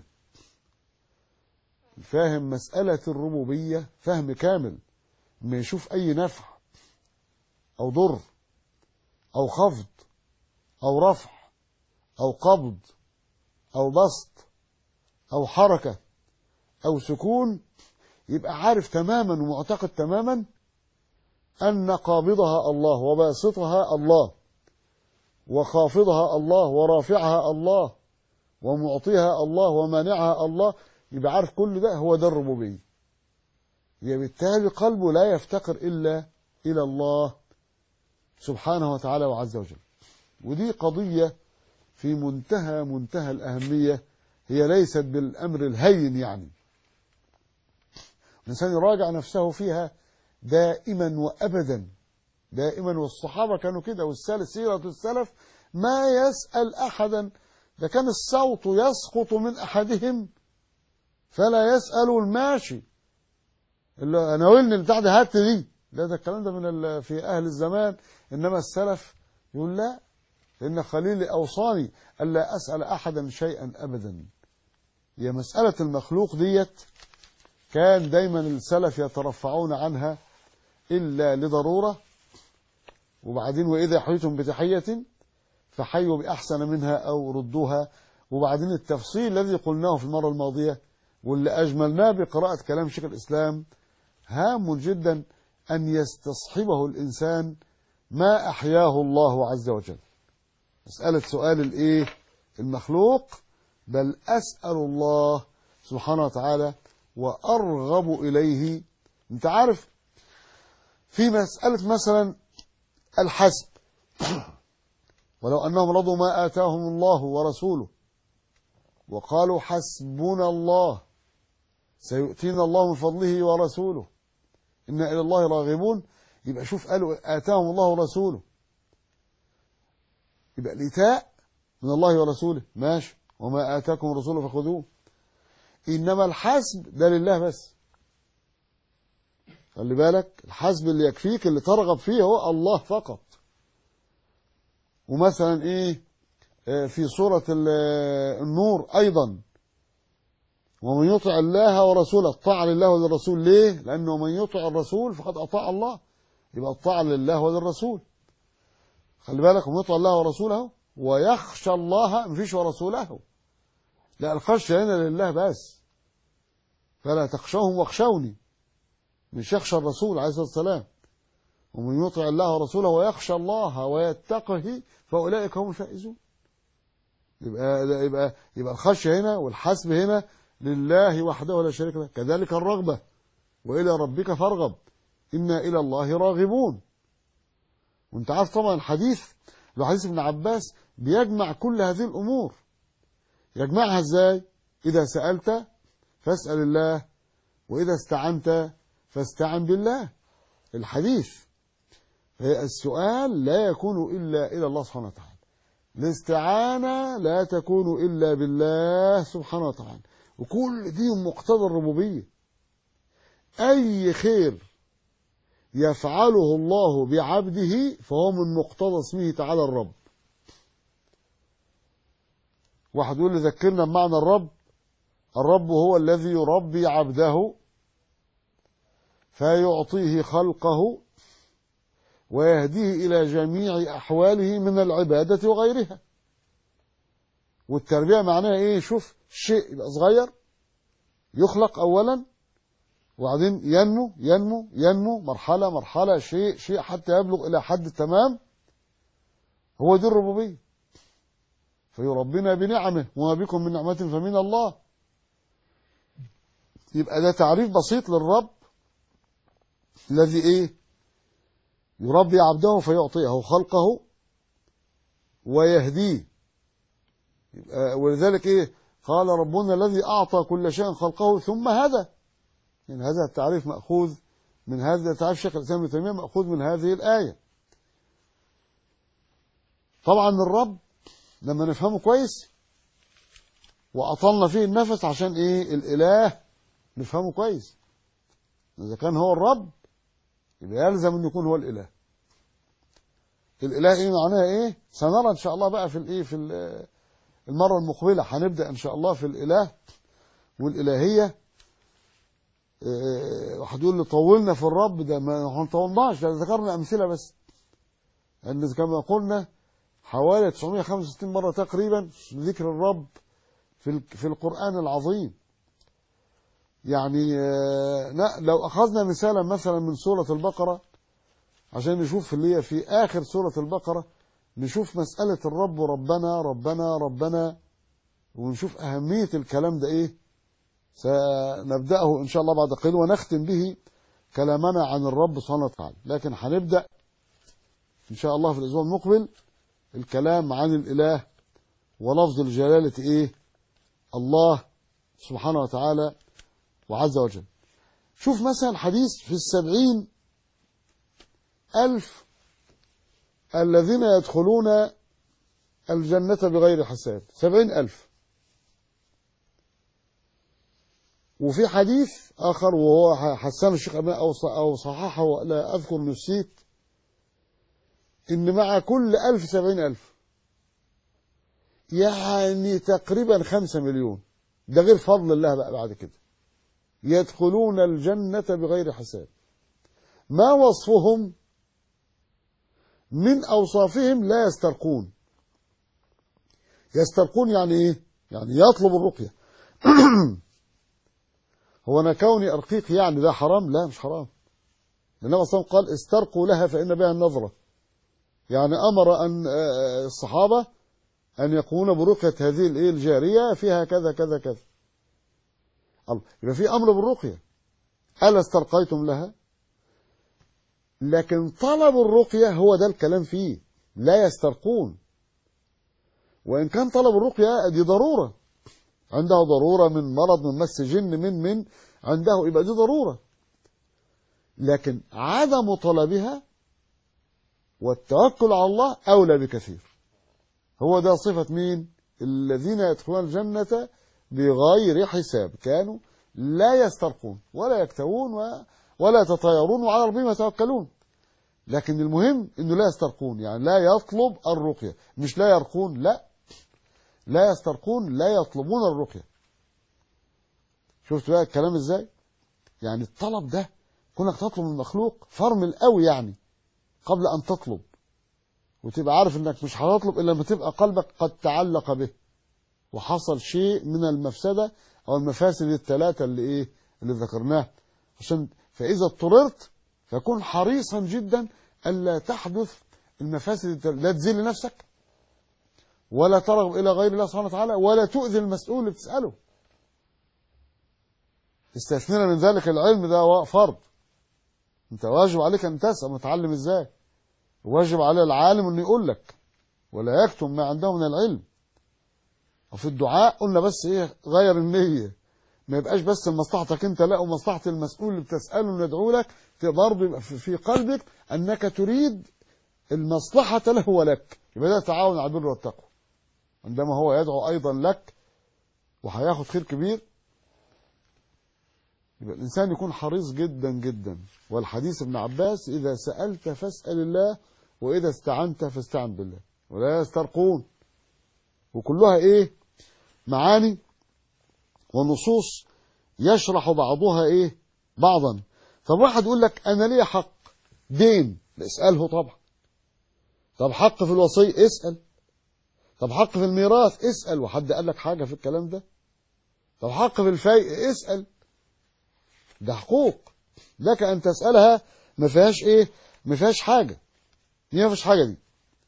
فاهم مسألة الربوبية فهم كامل ما يشوف أي نفع أو ضر أو خفض أو رفع أو قبض أو بسط أو حركة أو سكون يبقى عارف تماما ومعتقد تماما أن قابضها الله وباسطها الله وخافضها الله ورافعها الله ومعطيها الله ومانعها الله يبقى عارف كل ده هو ده الربوبية يبقى بالتالي قلبه لا يفتقر إلا إلى الله سبحانه وتعالى وعز وجل ودي قضية في منتهى منتهى الأهمية هي ليست بالأمر الهين يعني الإنسان يراجع نفسه فيها دائما وأبدا دائما والصحابة كانوا كده والسلف سيرة السلف ما يسأل أحدا ده كان الصوت يسقط من أحدهم فلا يسأل الماشي اللي أنا ولني بتاع ده هات دي لا ده الكلام ده من ال- في أهل الزمان إنما السلف يقول لا لأن خليلي أوصاني ألا أسأل أحدا شيئا أبدا هي مسألة المخلوق ديت كان دايما السلف يترفعون عنها إلا لضرورة وبعدين وإذا حييتم بتحية فحيوا بأحسن منها أو ردوها وبعدين التفصيل الذي قلناه في المرة الماضية واللي أجملناه بقراءة كلام شيخ الإسلام هام جدا أن يستصحبه الإنسان ما أحياه الله عز وجل مسألة سؤال الإيه المخلوق بل أسأل الله سبحانه وتعالى وأرغب إليه أنت عارف في مسألة مثلا الحسب ولو أنهم رضوا ما آتاهم الله ورسوله وقالوا حسبنا الله سيؤتينا الله من فضله ورسوله إنا إلى الله راغبون يبقى شوف قالوا آتاهم الله ورسوله يبقى الإيتاء من الله ورسوله ماشي وما آتاكم الرسول فخذوه إنما الحسب ده لله بس خلي بالك الحسب اللي يكفيك اللي ترغب فيه هو الله فقط ومثلا ايه آه، في سورة ال- النور ايضا ومن يطع الله ورسوله الطاعة لله وللرسول ليه لانه من يطع الرسول فقد اطاع الله يبقى الطاعة لله وللرسول خلي بالك ومن يطع الله ورسوله ويخشى الله مفيش ورسوله لا الخشية هنا لله بس فلا تخشوهم واخشوني مش يخشى الرسول عليه الصلاة والسلام ومن يطع الله ورسوله ويخشى الله ويتقه فأولئك هم الفائزون يبقى يبقى يبقى الخشية هنا والحسب هنا لله وحده لا شريك له كذلك الرغبة وإلى ربك فارغب إنا إلى الله راغبون وانت عارف طبعا الحديث لو حديث ابن عباس بيجمع كل هذه الأمور يجمعها ازاي إذا سألت فاسأل الله وإذا استعنت فاستعن بالله الحديث السؤال لا يكون إلا إلى الله سبحانه وتعالى الاستعانة لا تكون إلا بالله سبحانه وتعالى وكل دي مقتضى الربوبية أي خير يفعله الله بعبده فهو من مقتضى اسمه تعالى الرب واحد يقول لي ذكرنا بمعنى الرب الرب هو الذي يربي عبده فيعطيه خلقه ويهديه إلى جميع أحواله من العبادة وغيرها والتربية معناها إيه شوف شيء يبقى صغير يخلق أولا وبعدين ينمو ينمو ينمو مرحلة مرحلة شيء شيء حتى يبلغ إلى حد التمام هو دي الربوبية فيربنا بنعمه وما بكم من نعمة فمن الله يبقى ده تعريف بسيط للرب الذي ايه يربي عبده فيعطيه خلقه ويهديه يبقى ولذلك ايه قال ربنا الذي اعطى كل شيء خلقه ثم هدى يعني هذا التعريف ماخوذ من هذا تعريف شيخ الاسلام ابن تيميه ماخوذ من هذه الايه طبعا الرب لما نفهمه كويس واطلنا فيه النفس عشان ايه الاله نفهمه كويس اذا كان هو الرب يبقى يلزم ان يكون هو الاله الاله ايه معناها ايه سنرى ان شاء الله بقى في الايه في ال- المره المقبله هنبدا ان شاء الله في الاله والالهيه إيه، واحد يقول لي طولنا في الرب ده ما ما طولناش ده ذكرنا امثله بس ان كما قلنا حوالي 965 مره تقريبا ذكر الرب في ال- في القران العظيم يعني آه، لا لو أخذنا مثالا مثلا من سورة البقرة عشان نشوف اللي هي في آخر سورة البقرة نشوف مسألة الرب ربنا ربنا ربنا ونشوف أهمية الكلام ده إيه سنبدأه إن شاء الله بعد قليل ونختم به كلامنا عن الرب سبحانه وتعالى لكن هنبدأ إن شاء الله في الأسبوع المقبل الكلام عن الإله ولفظ الجلالة إيه الله سبحانه وتعالى وعز وجل شوف مثلا حديث في السبعين ألف الذين يدخلون الجنة بغير حساب سبعين ألف وفي حديث آخر وهو حسان الشيخ أبناء أو صححه لا أذكر نسيت إن مع كل ألف سبعين ألف يعني تقريبا خمسة مليون ده غير فضل الله بقى بعد كده يدخلون الجنة بغير حساب ما وصفهم من أوصافهم لا يسترقون يسترقون يعني إيه يعني يطلب الرقية هو أنا كوني أرقيق يعني ده حرام لا مش حرام النبي صلى الله عليه وسلم قال استرقوا لها فإن بها النظرة يعني أمر أن الصحابة أن يقومون برقية هذه الإيه الجارية فيها كذا كذا كذا الله يبقى في أمر بالرقية ألا استرقيتم لها لكن طلب الرقية هو ده الكلام فيه لا يسترقون وإن كان طلب الرقية دي ضرورة عنده ضرورة من مرض من مس جن من من عنده يبقى دي ضرورة لكن عدم طلبها والتوكل على الله أولى بكثير هو ده صفة مين الذين يدخلون الجنة بغير حساب كانوا لا يسترقون ولا يكتوون ولا يتطيرون وعلى ربهم يتوكلون لكن المهم انه لا يسترقون يعني لا يطلب الرقية مش لا يرقون لا لا يسترقون لا يطلبون الرقية شفت بقى الكلام ازاي يعني الطلب ده كونك تطلب من المخلوق فرمل قوي يعني قبل ان تطلب وتبقى عارف انك مش هتطلب الا لما تبقى قلبك قد تعلق به وحصل شيء من المفسدة او المفاسد الثلاثة اللي ايه اللي ذكرناها عشان فاذا اضطررت فكن حريصا جدا الا تحدث المفاسد الثلاثة لا تذل نفسك ولا ترغب الى غير الله سبحانه وتعالى ولا تؤذي المسؤول اللي بتساله استثنينا من ذلك العلم ده فرض انت واجب عليك ان تسال متعلم ازاي واجب على العالم انه يقول لك ولا يكتم ما عنده من العلم وفي الدعاء قلنا بس ايه غير النية ما يبقاش بس لمصلحتك انت لا ومصلحة المسؤول اللي بتسأله انه يدعو لك برضه يبقى في قلبك انك تريد المصلحة له ولك يبقى ده تعاون على البر والتقوى عندما هو يدعو ايضا لك وهياخد خير كبير يبقى الانسان يكون حريص جدا جدا والحديث ابن عباس اذا سألت فاسأل الله واذا استعنت فاستعن بالله ولا يسترقون وكلها ايه معاني ونصوص يشرح بعضها ايه بعضا طب واحد يقول لك انا ليه حق دين اساله طبعا طب حق في الوصيه اسال طب حق في الميراث اسال وحد قال لك حاجه في الكلام ده طب حق في الفيء اسال ده حقوق لك ان تسالها ما فيهاش ايه ما فيهاش حاجه دي ما فيهاش حاجه دي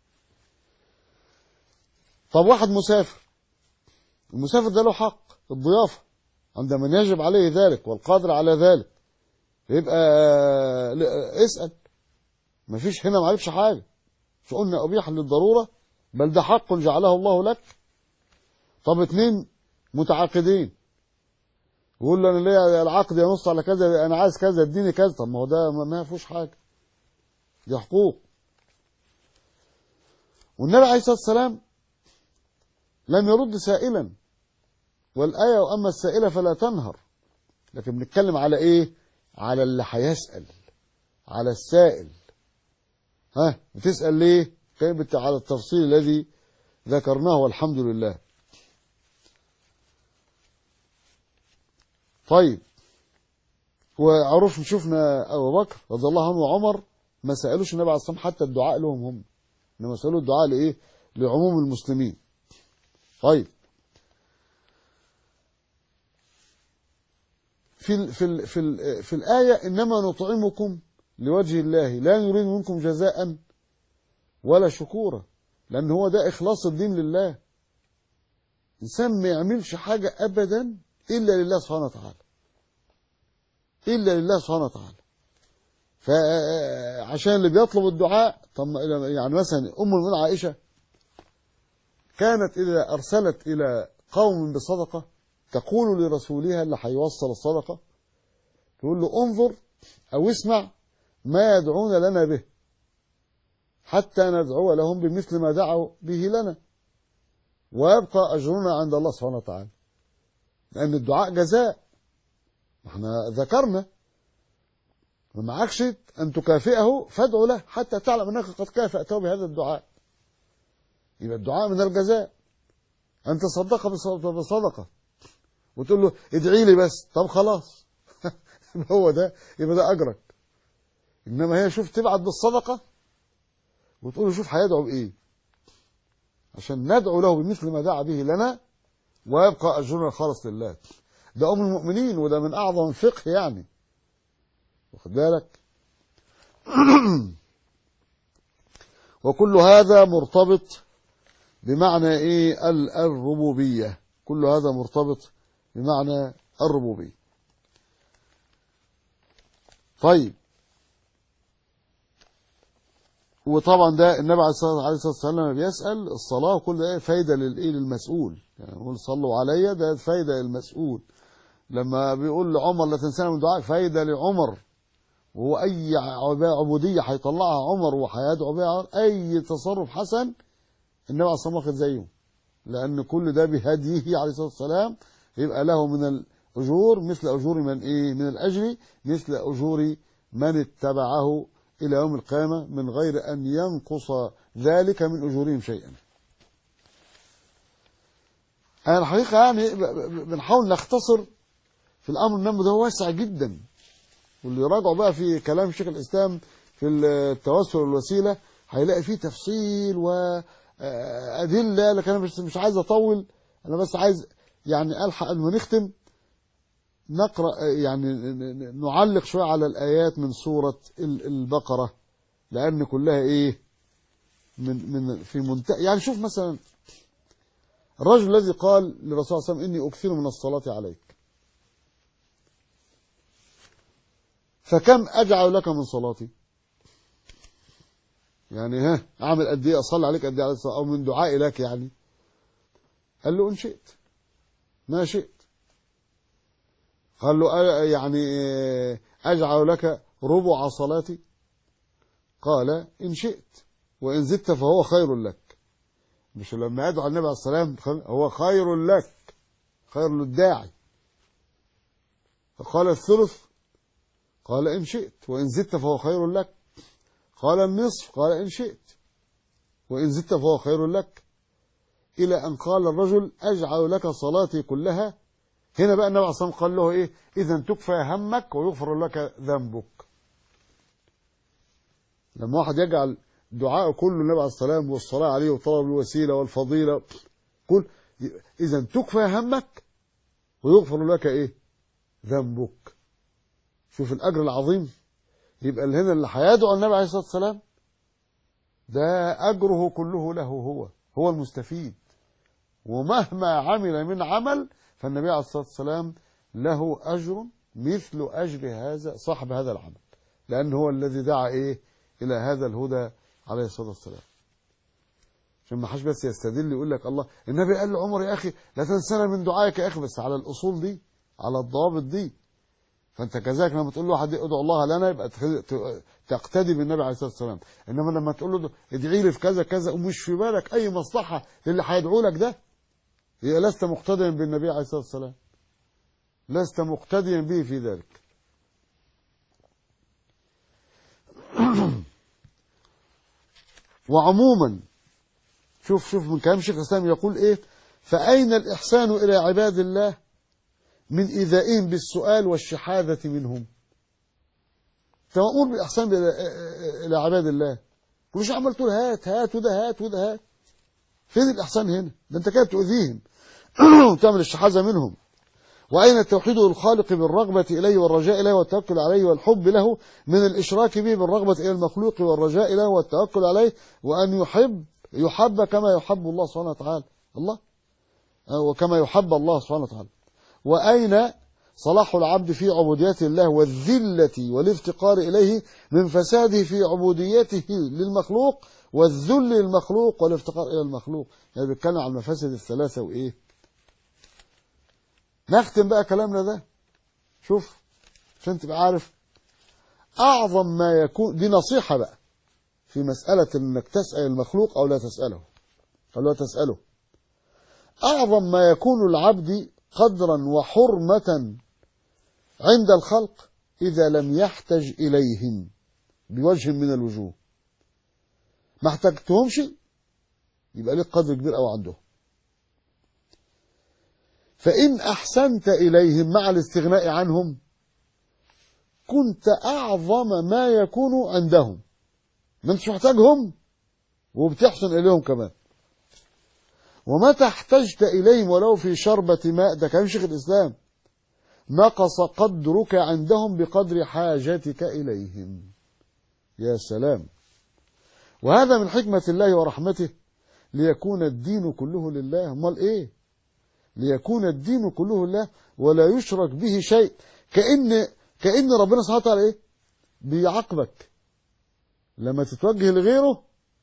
طب واحد مسافر المسافر ده له حق الضيافة عند من يجب عليه ذلك والقادر على ذلك يبقى اسأل مفيش هنا ما عرفش حاجة مش قلنا أبيح للضرورة بل ده حق جعله الله لك طب اتنين متعاقدين يقول له انا ليه العقد ينص على كذا انا عايز كذا اديني كذا طب ما هو ده ما فيهوش حاجه دي حقوق والنبي عليه الصلاه والسلام لم يرد سائلا والآية وأما السائلة فلا تنهر لكن بنتكلم على إيه على اللي هيسأل على السائل ها بتسأل ليه كيف على التفصيل الذي ذكرناه والحمد لله طيب وعرف شفنا أبو بكر رضي الله عنه وعمر ما سألوش النبي عليه الصلاة حتى الدعاء لهم هم إنما سألوا الدعاء لإيه لعموم المسلمين طيب في ال في ال في ال في الآية إنما نطعمكم لوجه الله لا نريد منكم جزاء ولا شكورا لأن هو ده إخلاص الدين لله إنسان ما يعملش حاجة أبدا إلا لله سبحانه وتعالى إلا لله سبحانه وتعالى فعشان اللي بيطلب الدعاء طب يعني مثلا أم المؤمنين عائشة كانت إذا أرسلت إلى قوم بصدقة تقول لرسولها اللي هيوصل الصدقة تقول له انظر أو اسمع ما يدعون لنا به حتى ندعو لهم بمثل ما دعوا به لنا ويبقى أجرنا عند الله سبحانه وتعالى لأن الدعاء جزاء احنا ذكرنا ما معكش أن تكافئه فادعو له حتى تعلم أنك قد كافأته بهذا الدعاء يبقى الدعاء من الجزاء أن تصدق بصدقة وتقول له ادعي لي بس طب خلاص هو ده يبقى ده أجرك إنما هي شوف تبعت بالصدقة وتقول له شوف هيدعو بإيه عشان ندعو له بمثل ما دعا به لنا ويبقى أجرنا خالص لله ده أم المؤمنين وده من أعظم الفقه يعني واخد بالك وكل هذا مرتبط بمعنى ايه الربوبية كل هذا مرتبط بمعنى الربوبية طيب وطبعا ده النبي عليه الصلاه والسلام لما بيسال الصلاه وكل ده فايده للايه للمسؤول يعني يقول صلوا عليا ده فايده للمسؤول لما بيقول لعمر لا تنسانا من دعائك فايده لعمر وهو اي عبوديه هيطلعها عمر وهيدعو بها اي تصرف حسن النبي عليه الصلاه والسلام زيه لان كل ده بهديه عليه الصلاه والسلام يبقى له من الاجور مثل اجور من ايه من الاجر مثل اجور من اتبعه إلى يوم القيامة من غير أن ينقص ذلك من أجورهم شيئا أنا الحقيقة يعني بنحاول نختصر في الأمر النمو ده واسع جدا واللي يراجعوا بقى في كلام شيخ الإسلام في التوسل والوسيلة هيلاقي فيه تفصيل وأدلة لكن أنا مش مش عايز أطول أنا بس عايز يعني ألحق قبل ما نختم نقرأ يعني نعلق شوية على الآيات من سورة البقرة لأن كلها إيه من من في منتهى يعني شوف مثلا الرجل الذي قال للرسول صلى الله عليه وسلم إني أكثر من الصلاة عليك فكم أجعل لك من صلاتي يعني ها أعمل قد إيه أصلي عليك قد إيه أو من دعائي لك يعني قال له إن شئت ما شئت قال له يعني أجعل لك ربع صلاتي قال إن شئت وإن زدت فهو خير لك مش لما يدعو النبي عليه السلام هو خير لك خير للداعي فقال الثلث قال إن شئت وإن زدت فهو خير لك قال النصف قال إن شئت وإن زدت فهو خير لك إلى أن قال الرجل أجعل لك صلاتي كلها هنا بقى النبي عليه الصلاة والسلام قال له إيه إذا تكفى همك ويغفر لك ذنبك لما واحد يجعل دعاء كله النبي عليه الصلاة والسلام والصلاة عليه وطلب الوسيلة والفضيلة كل إذا تكفى همك ويغفر لك إيه ذنبك شوف الأجر العظيم يبقى اللي هنا اللي هيدعو النبي عليه الصلاة والسلام ده أجره كله له هو هو المستفيد ومهما عمل من عمل فالنبي عليه الصلاة والسلام له أجر مثل أجر هذا صاحب هذا العمل لأن هو الذي دعا إيه إلى هذا الهدى عليه الصلاة والسلام عشان ما حدش بس يستدل يقول لك الله النبي قال لعمر يا أخي لا تنسنا من دعائك يا أخي بس على الأصول دي على الضوابط دي فأنت كذلك لما تقول له واحد ادعو الله لنا يبقى تقتدي بالنبي عليه الصلاة والسلام إنما لما تقول له ادعي لي في كذا كذا ومش في بالك أي مصلحة للي هيدعو لك ده هي لست مقتديا بالنبي عليه الصلاة والسلام لست مقتديا به في ذلك وعموما شوف شوف من كلام شيخ الإسلام يقول إيه فأين الإحسان إلى عباد الله من إيذائهم بالسؤال والشحاذة منهم تأمر بالإحسان إلى عباد الله مش عمال تقول هات هات وده هات وده هات فين الإحسان هنا ده أنت كده بتؤذيهم وتعمل الشحاذة منهم وأين توحيد الخالق بالرغبة إليه والرجاء إليه والتوكل عليه والحب له من الإشراك به بالرغبة إلى المخلوق والرجاء له والتوكل عليه وأن يحب يحب كما يحب الله سبحانه وتعالى الله وكما يحب الله سبحانه وتعالى وأين صلاح العبد في عبودية الله والذلة والافتقار إليه من فساده في عبوديته للمخلوق والذل للمخلوق والافتقار إلى المخلوق يعني بيتكلم عن المفاسد الثلاثة وإيه نختم بقى كلامنا ده شوف عشان تبقى عارف أعظم ما يكون دي نصيحة بقى في مسألة إنك تسأل المخلوق أو لا تسأله أو لا تسأله أعظم ما يكون العبد قدرا وحرمة عند الخلق إذا لم يحتج إليهم بوجه من الوجوه ما احتجتهمش يبقى لك قدر كبير أو عندهم فإن أحسنت إليهم مع الاستغناء عنهم كنت أعظم ما يكون عندهم ما انتش محتاجهم وبتحسن إليهم كمان ومتى احتجت إليهم ولو في شربة ماء ده كلام شيخ الإسلام نقص قدرك عندهم بقدر حاجتك إليهم يا سلام وهذا من حكمة الله ورحمته ليكون الدين كله لله امال ايه ليكون الدين كله لله ولا يشرك به شيء كأن كأن ربنا سبحانه وتعالى ايه بيعاقبك لما تتوجه لغيره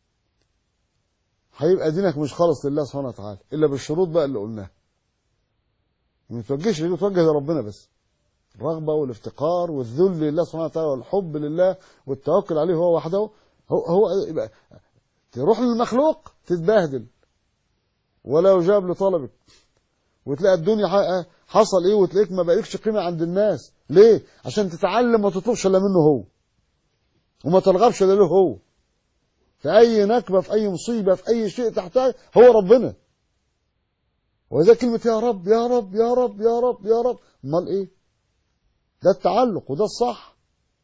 هيبقى دينك مش خالص لله سبحانه وتعالى الا بالشروط بقى اللي قلناها ما تتوجهش ليه توجه لربنا بس الرغبة والافتقار والذل لله سبحانه وتعالى والحب لله والتوكل عليه هو وحده هو هو يبقى تروح للمخلوق تتبهدل ولا يجاب لطلبك وتلاقي الدنيا حصل ايه وتلاقيك ما بقالكش قيمة عند الناس ليه عشان تتعلم ما تطلبش الا منه هو وما ترغبش الا له هو في اي نكبة في اي مصيبة في اي شيء تحتاج هو ربنا وإذا كلمة يا رب يا رب يا رب يا رب يا رب امال ايه ده التعلق وده الصح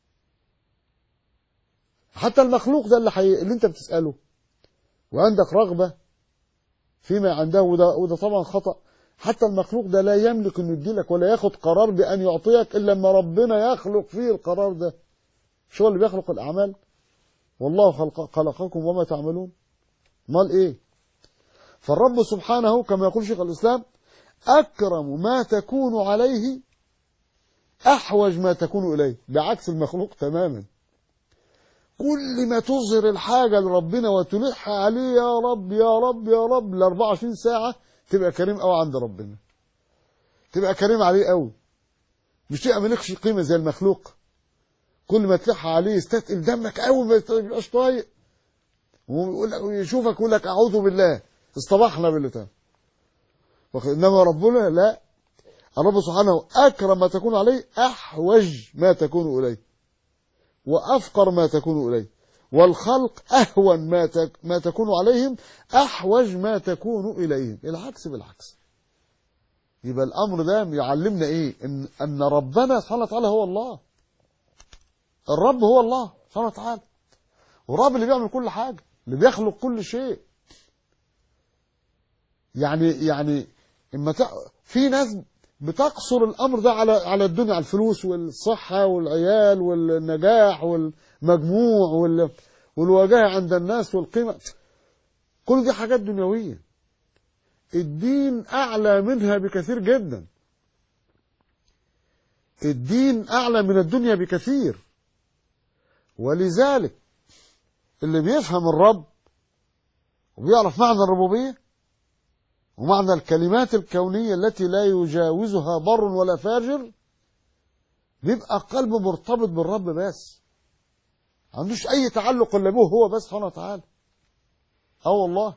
حتى المخلوق ده اللي, حي... اللي انت بتسأله وعندك رغبة فيما عنده وده, وده طبعا خطأ حتى المخلوق ده لا يملك انه يديلك ولا ياخد قرار بأن يعطيك إلا لما ربنا يخلق فيه القرار ده شو اللي بيخلق الأعمال والله خلق خلقكم وما تعملون امال ايه فالرب سبحانه كما يقول شيخ الإسلام أكرم ما تكون عليه أحوج ما تكون إليه بعكس المخلوق تماما كل ما تظهر الحاجة لربنا وتلح عليه يا رب يا رب يا رب ل 24 ساعة تبقى كريم قوي عند ربنا تبقى كريم عليه قوي مش تبقى مالكش قيمة زي المخلوق كل ما تلح عليه يستثقل دمك قوي ما تبقاش طايق ويقول لك يشوفك يقول لك أعوذ بالله اصطبحنا باللتان إنما ربنا لا الرب سبحانه أكرم ما تكون عليه أحوج ما تكون إليه وأفقر ما تكون إليه والخلق أهون ما ما تكون عليهم أحوج ما تكون إليهم العكس بالعكس يبقى الأمر ده يعلمنا إيه إن, أن ربنا سبحانه وتعالى هو الله الرب هو الله سبحانه وتعالى والرب اللي بيعمل كل حاجة اللي بيخلق كل شيء يعني يعني اما في ناس بتقصر الامر ده على على الدنيا على الفلوس والصحه والعيال والنجاح والمجموع وال والوجاهه عند الناس والقيمه كل دي حاجات دنيويه الدين اعلى منها بكثير جدا الدين اعلى من الدنيا بكثير ولذلك اللي بيفهم الرب وبيعرف معنى الربوبيه ومعنى الكلمات الكونية التي لا يجاوزها بر ولا فاجر بيبقى قلبه مرتبط بالرب بس عندوش أي تعلق إلا به هو بس سبحانه وتعالى اه والله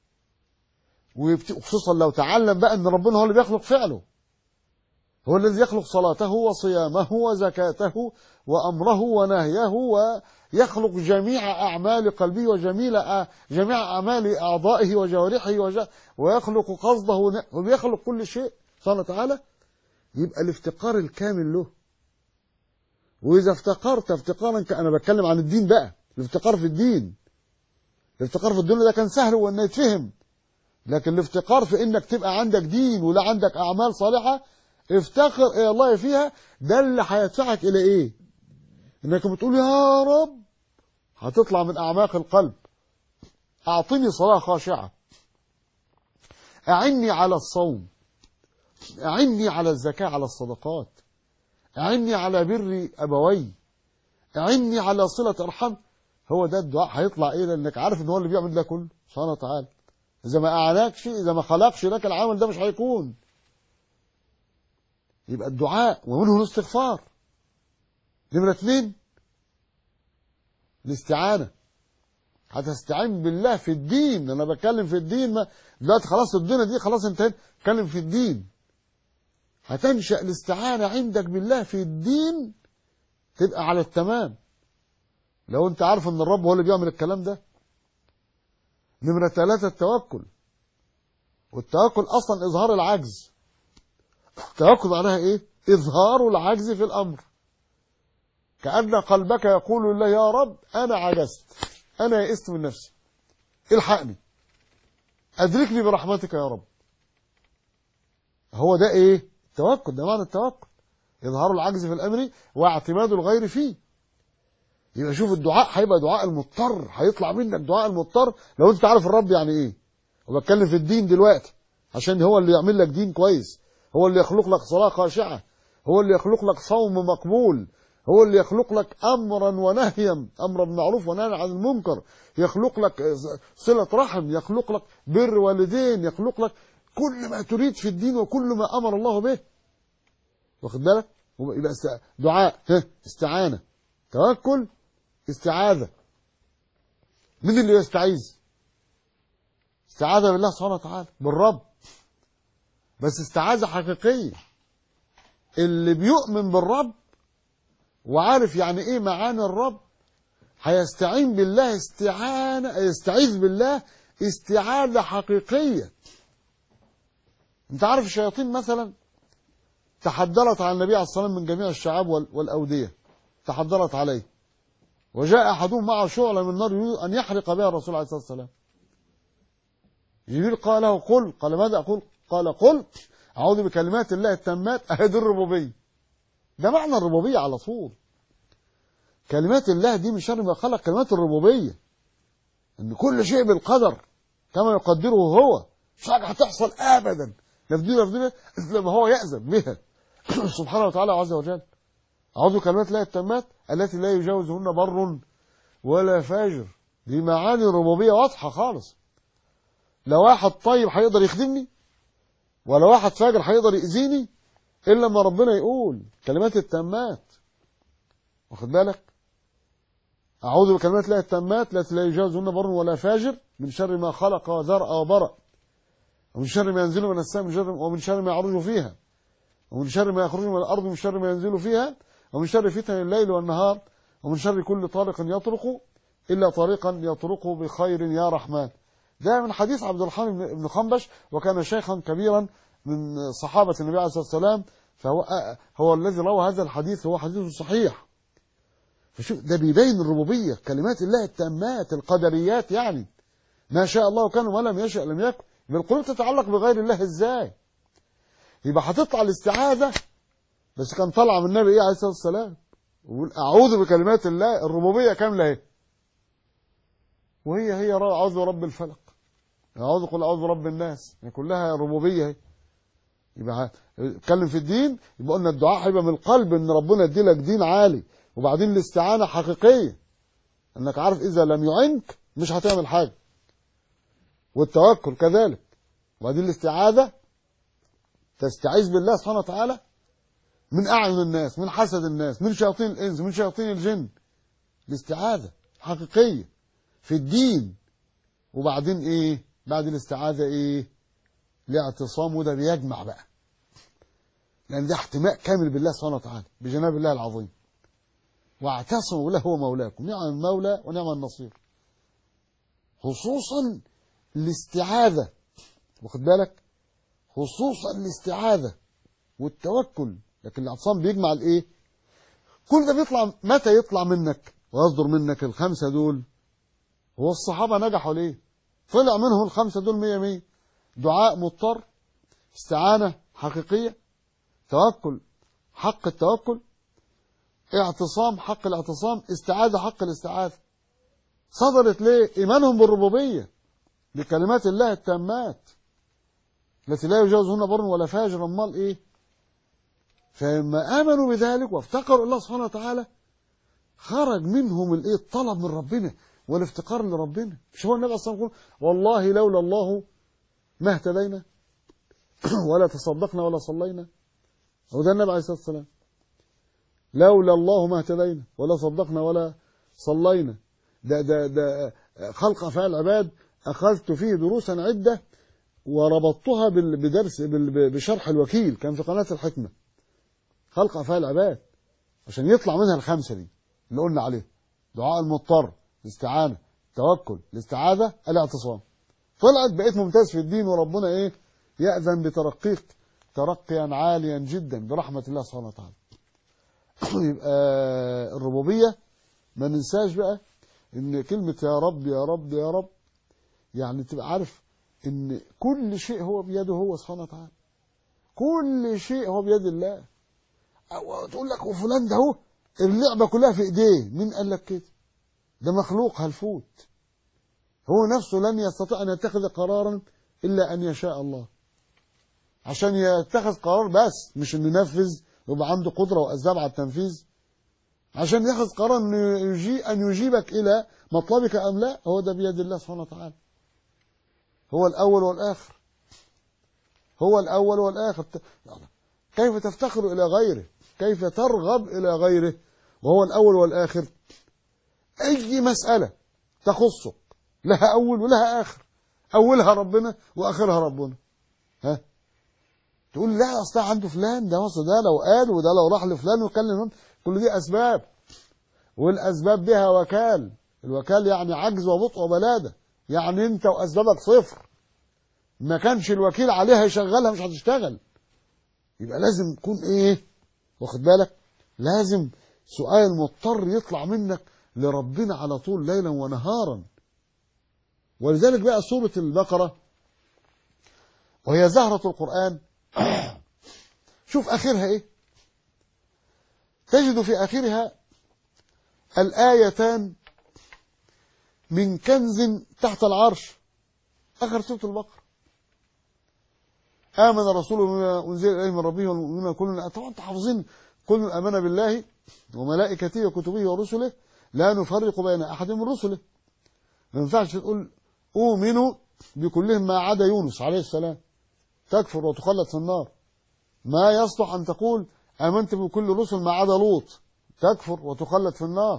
وخصوصا لو تعلم بقى ان ربنا هو اللي بيخلق فعله هو الذي يخلق صلاته وصيامه وزكاته وأمره ونهيه ويخلق جميع أعمال قلبه وجميع جميع أعمال أعضائه وجوارحه وج... ويخلق قصده وبيخلق كل شيء سبحانه وتعالى يبقى الافتقار الكامل له وإذا افتقرت افتقارا أنا بتكلم عن الدين بقى الافتقار في الدين الافتقار في الدنيا ده كان سهل وانه يتفهم لكن الافتقار في انك تبقى عندك دين ولا عندك اعمال صالحه افتقر الى الله فيها ده اللي هيدفعك الى ايه انك بتقول يا رب هتطلع من اعماق القلب اعطني صلاه خاشعه أعني على الصوم أعني على الزكاة على الصدقات أعني على بر أبوي أعني على صلة أرحم هو ده الدعاء هيطلع إيه لأنك عارف إن هو اللي بيعمل ده كله سبحانه وتعالى إذا ما أعانكش إذا ما خلقش لك العمل ده مش هيكون يبقى الدعاء ومنه الاستغفار نمرة اثنين الاستعانة هتستعين بالله في الدين انا بتكلم في الدين ما دلوقتي خلاص الدنيا دي خلاص انتهينا اتكلم في الدين هتنشأ الاستعانة عندك بالله في الدين تبقى على التمام لو انت عارف ان الرب هو اللي بيعمل الكلام ده نمرة ثلاثة التوكل والتوكل اصلا اظهار العجز التوكل معناها ايه اظهار العجز في الامر كأن قلبك يقول لله يا رب انا عجزت انا يئست من نفسي الحقني ادركني برحمتك يا رب هو ده ايه التوكل ده معنى التوكل اظهار العجز في الامر واعتماد الغير فيه يبقى شوف الدعاء هيبقى دعاء المضطر هيطلع منك دعاء المضطر لو انت عارف الرب يعني ايه وبتكلم في الدين دلوقتي عشان هو اللي يعمل لك دين كويس هو اللي يخلق لك صلاة خاشعة هو اللي يخلق لك صوم مقبول هو اللي يخلق لك امرا ونهيا امرا بالمعروف ونهيا عن المنكر يخلق لك صلة رحم يخلق لك بر والدين يخلق لك كل ما تريد في الدين وكل ما امر الله به واخد بالك يبقى دعاء استعانة توكل استعاذة مين اللي يستعيذ استعاذة بالله سبحانه وتعالى بالرب بس استعاذة حقيقية اللي بيؤمن بالرب وعارف يعني ايه معاني الرب هيستعين بالله استعانة يستعيذ بالله استعاذة حقيقية انت عارف الشياطين مثلا تحدرت على النبي عليه الصلاة والسلام من جميع الشعاب والأودية تحدرت عليه وجاء أحدهم معه شعلة من النار يريد أن يحرق بها الرسول عليه الصلاة والسلام جبريل قال له قل قال ماذا أقول قال قل أعوذ بكلمات الله التامات أهد الربوبية ده معنى الربوبية على طول كلمات الله دي من شر ما خلق كلمات الربوبية ان كل شيء بالقدر كما يقدره هو مش حاجة هتحصل ابدا لا في دي ولا في دي لما هو يأذن بها سبحانه وتعالى عز وجل أعوذ بكلمات الله التامات التي لا يجاوزهن بر ولا فاجر دي معاني ربوبية واضحة خالص لا واحد طيب هيقدر يخدمني ولا واحد فاجر هيقدر يأذيني إلا ما ربنا يقول كلمات التامات واخد بالك أعوذ بكلمات الله التامات التي لا يجاوزهن بر ولا فاجر من شر ما خلق وذرأ وبرأ ومن شر ما ينزل من السماء من شر ومن شر ما يعرج فيها ومن شر ما يخرج من الأرض ومن شر ما ينزل فيها ومن شر فتن الليل والنهار ومن شر كل طارق يطرق إلا طريقا يطرقه بخير يا رحمن ده من حديث عبد الرحمن بن خنبش وكان شيخا كبيرا من صحابة النبي عليه الصلاة والسلام فهو هو الذي روى هذا الحديث هو حديث صحيح فشوف ده بيبين الربوبية كلمات الله التامات القدريات يعني ما شاء الله كان ولم يشاء لم يكن بالقلوب تتعلق بغير الله ازاي يبقى هتطلع الاستعاذة بس كان طالعه من النبي ايه عليه الصلاه والسلام ويقول اعوذ بكلمات الله الربوبيه كامله اهي وهي هي اعوذ برب الفلق اعوذ قل اعوذ برب الناس يعني كلها ربوبيه اهي يبقى اتكلم في الدين يبقى قلنا الدعاء هيبقى من القلب ان ربنا يدي لك دين عالي وبعدين الاستعانه حقيقيه انك عارف اذا لم يعنك مش هتعمل حاجه والتوكل كذلك وبعدين الاستعاذه تستعيذ بالله سبحانه وتعالى من أعين الناس من حسد الناس من شياطين الإنس من شياطين الجن الاستعاذة حقيقية في الدين وبعدين إيه بعد الاستعاذة إيه الاعتصام وده بيجمع بقى لأن ده احتماء كامل بالله سبحانه وتعالى بجناب الله العظيم واعتصموا بالله هو مولاكم نعم المولى ونعم النصير خصوصا الاستعاذة واخد بالك خصوصا الاستعاذة والتوكل لكن الاعتصام بيجمع الايه كل ده بيطلع متى يطلع منك ويصدر منك الخمسة دول هو الصحابة نجحوا ليه طلع منهم الخمسة دول مية مية دعاء مضطر استعانة حقيقية توكل حق التوكل اعتصام حق الاعتصام استعاذة حق الاستعاذة صدرت ليه ايمانهم بالربوبية بكلمات الله التامات التي لا يجاوزهن بر ولا فاجر امال ايه فلما امنوا بذلك وافتقروا الله سبحانه وتعالى خرج منهم الايه الطلب من ربنا والافتقار لربنا مش هو النبي صلى الله عليه وسلم يقول والله لولا الله ما اهتدينا ولا تصدقنا ولا صلينا هو ده النبي عليه الصلاه والسلام لولا الله ما اهتدينا ولا صدقنا ولا صلينا ده ده ده خلق افعال العباد اخذت فيه دروسا عده وربطتها بال- بدرس بال- بشرح الوكيل كان في قناه الحكمه خلق افعال العباد عشان يطلع منها الخمسه دي اللي قلنا عليه دعاء المضطر الاستعانه التوكل الاستعاذه الاعتصام طلعت بقيت ممتاز في الدين وربنا ايه يأذن بترقيك ترقيا عاليا جدا برحمة الله سبحانه وتعالى يبقى الربوبية ما ننساش بقى ان كلمة يا رب يا رب يا رب يعني تبقى عارف ان كل شيء هو بيده هو سبحانه وتعالى كل شيء هو بيد الله أو تقول لك وفلان ده هو اللعبة كلها في ايديه مين قال لك كده ده مخلوق هلفوت هو نفسه لن يستطيع ان يتخذ قرارا الا ان يشاء الله عشان يتخذ قرار بس مش انه ينفذ يبقى عنده قدره واسباب على التنفيذ عشان ياخذ قرار انه يجي ان يجيبك الى مطلبك ام لا هو ده بيد الله سبحانه وتعالى هو الاول والاخر هو الاول والاخر كيف تفتقر الى غيره كيف ترغب الى غيره وهو الاول والاخر اي مساله تخصك لها اول ولها اخر اولها ربنا واخرها ربنا ها تقول لا اصل عنده فلان ده اصل ده لو قال وده لو راح لفلان وكلم كل دي اسباب والاسباب بها وكال الوكال يعني عجز وبطء وبلاده يعني انت واسبابك صفر ما كانش الوكيل عليها يشغلها مش هتشتغل يبقى لازم تكون ايه واخد بالك لازم سؤال مضطر يطلع منك لربنا على طول ليلا ونهارا ولذلك بقى سورة البقرة وهي زهرة القرآن شوف آخرها إيه تجد في آخرها الآيتان من كنز تحت العرش آخر سورة البقرة آمن الرسول بما أنزل إليه من ربه والمؤمنون كلنا طبعا أنتم حافظين كل آمن بالله وملائكته وكتبه ورسله لا نفرق بين أحد من رسله ما ينفعش تقول أؤمن بكلهم ما عدا يونس عليه السلام تكفر وتخلد في النار ما يصلح أن تقول آمنت بكل رسل ما عدا لوط تكفر وتخلد في النار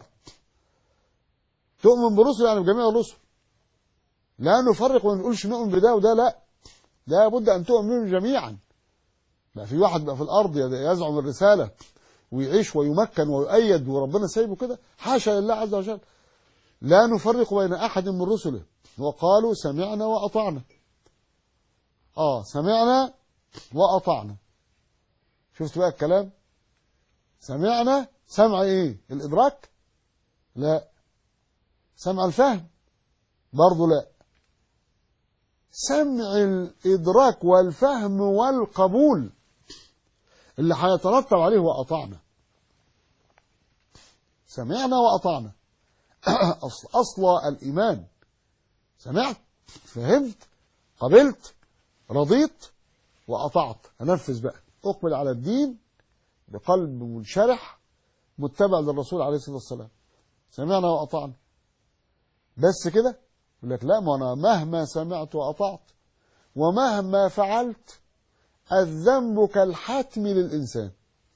تؤمن برسل يعني بجميع الرسل لا نفرق وما نقولش نؤمن بده وده لا لا بد أن تؤمن بهم جميعا بقى في واحد بقى في الأرض يزعم الرسالة ويعيش ويمكن ويؤيد وربنا سايبه كده حاشا لله عز وجل لا نفرق بين أحد من رسله وقالوا سمعنا وأطعنا آه سمعنا وأطعنا شفت بقى الكلام سمعنا سمع إيه الإدراك لا سمع الفهم برضه لا سمع الإدراك والفهم والقبول اللي هيترتب عليه وأطعنا سمعنا وأطعنا أصل, أصل الإيمان سمعت فهمت قبلت رضيت وأطعت هنفذ بقى أقبل على الدين بقلب منشرح متبع للرسول عليه الصلاة والسلام سمعنا وأطعنا بس كده يقول لك لا ما أنا مهما سمعت وأطعت ومهما فعلت الذنب كالحتم للإنسان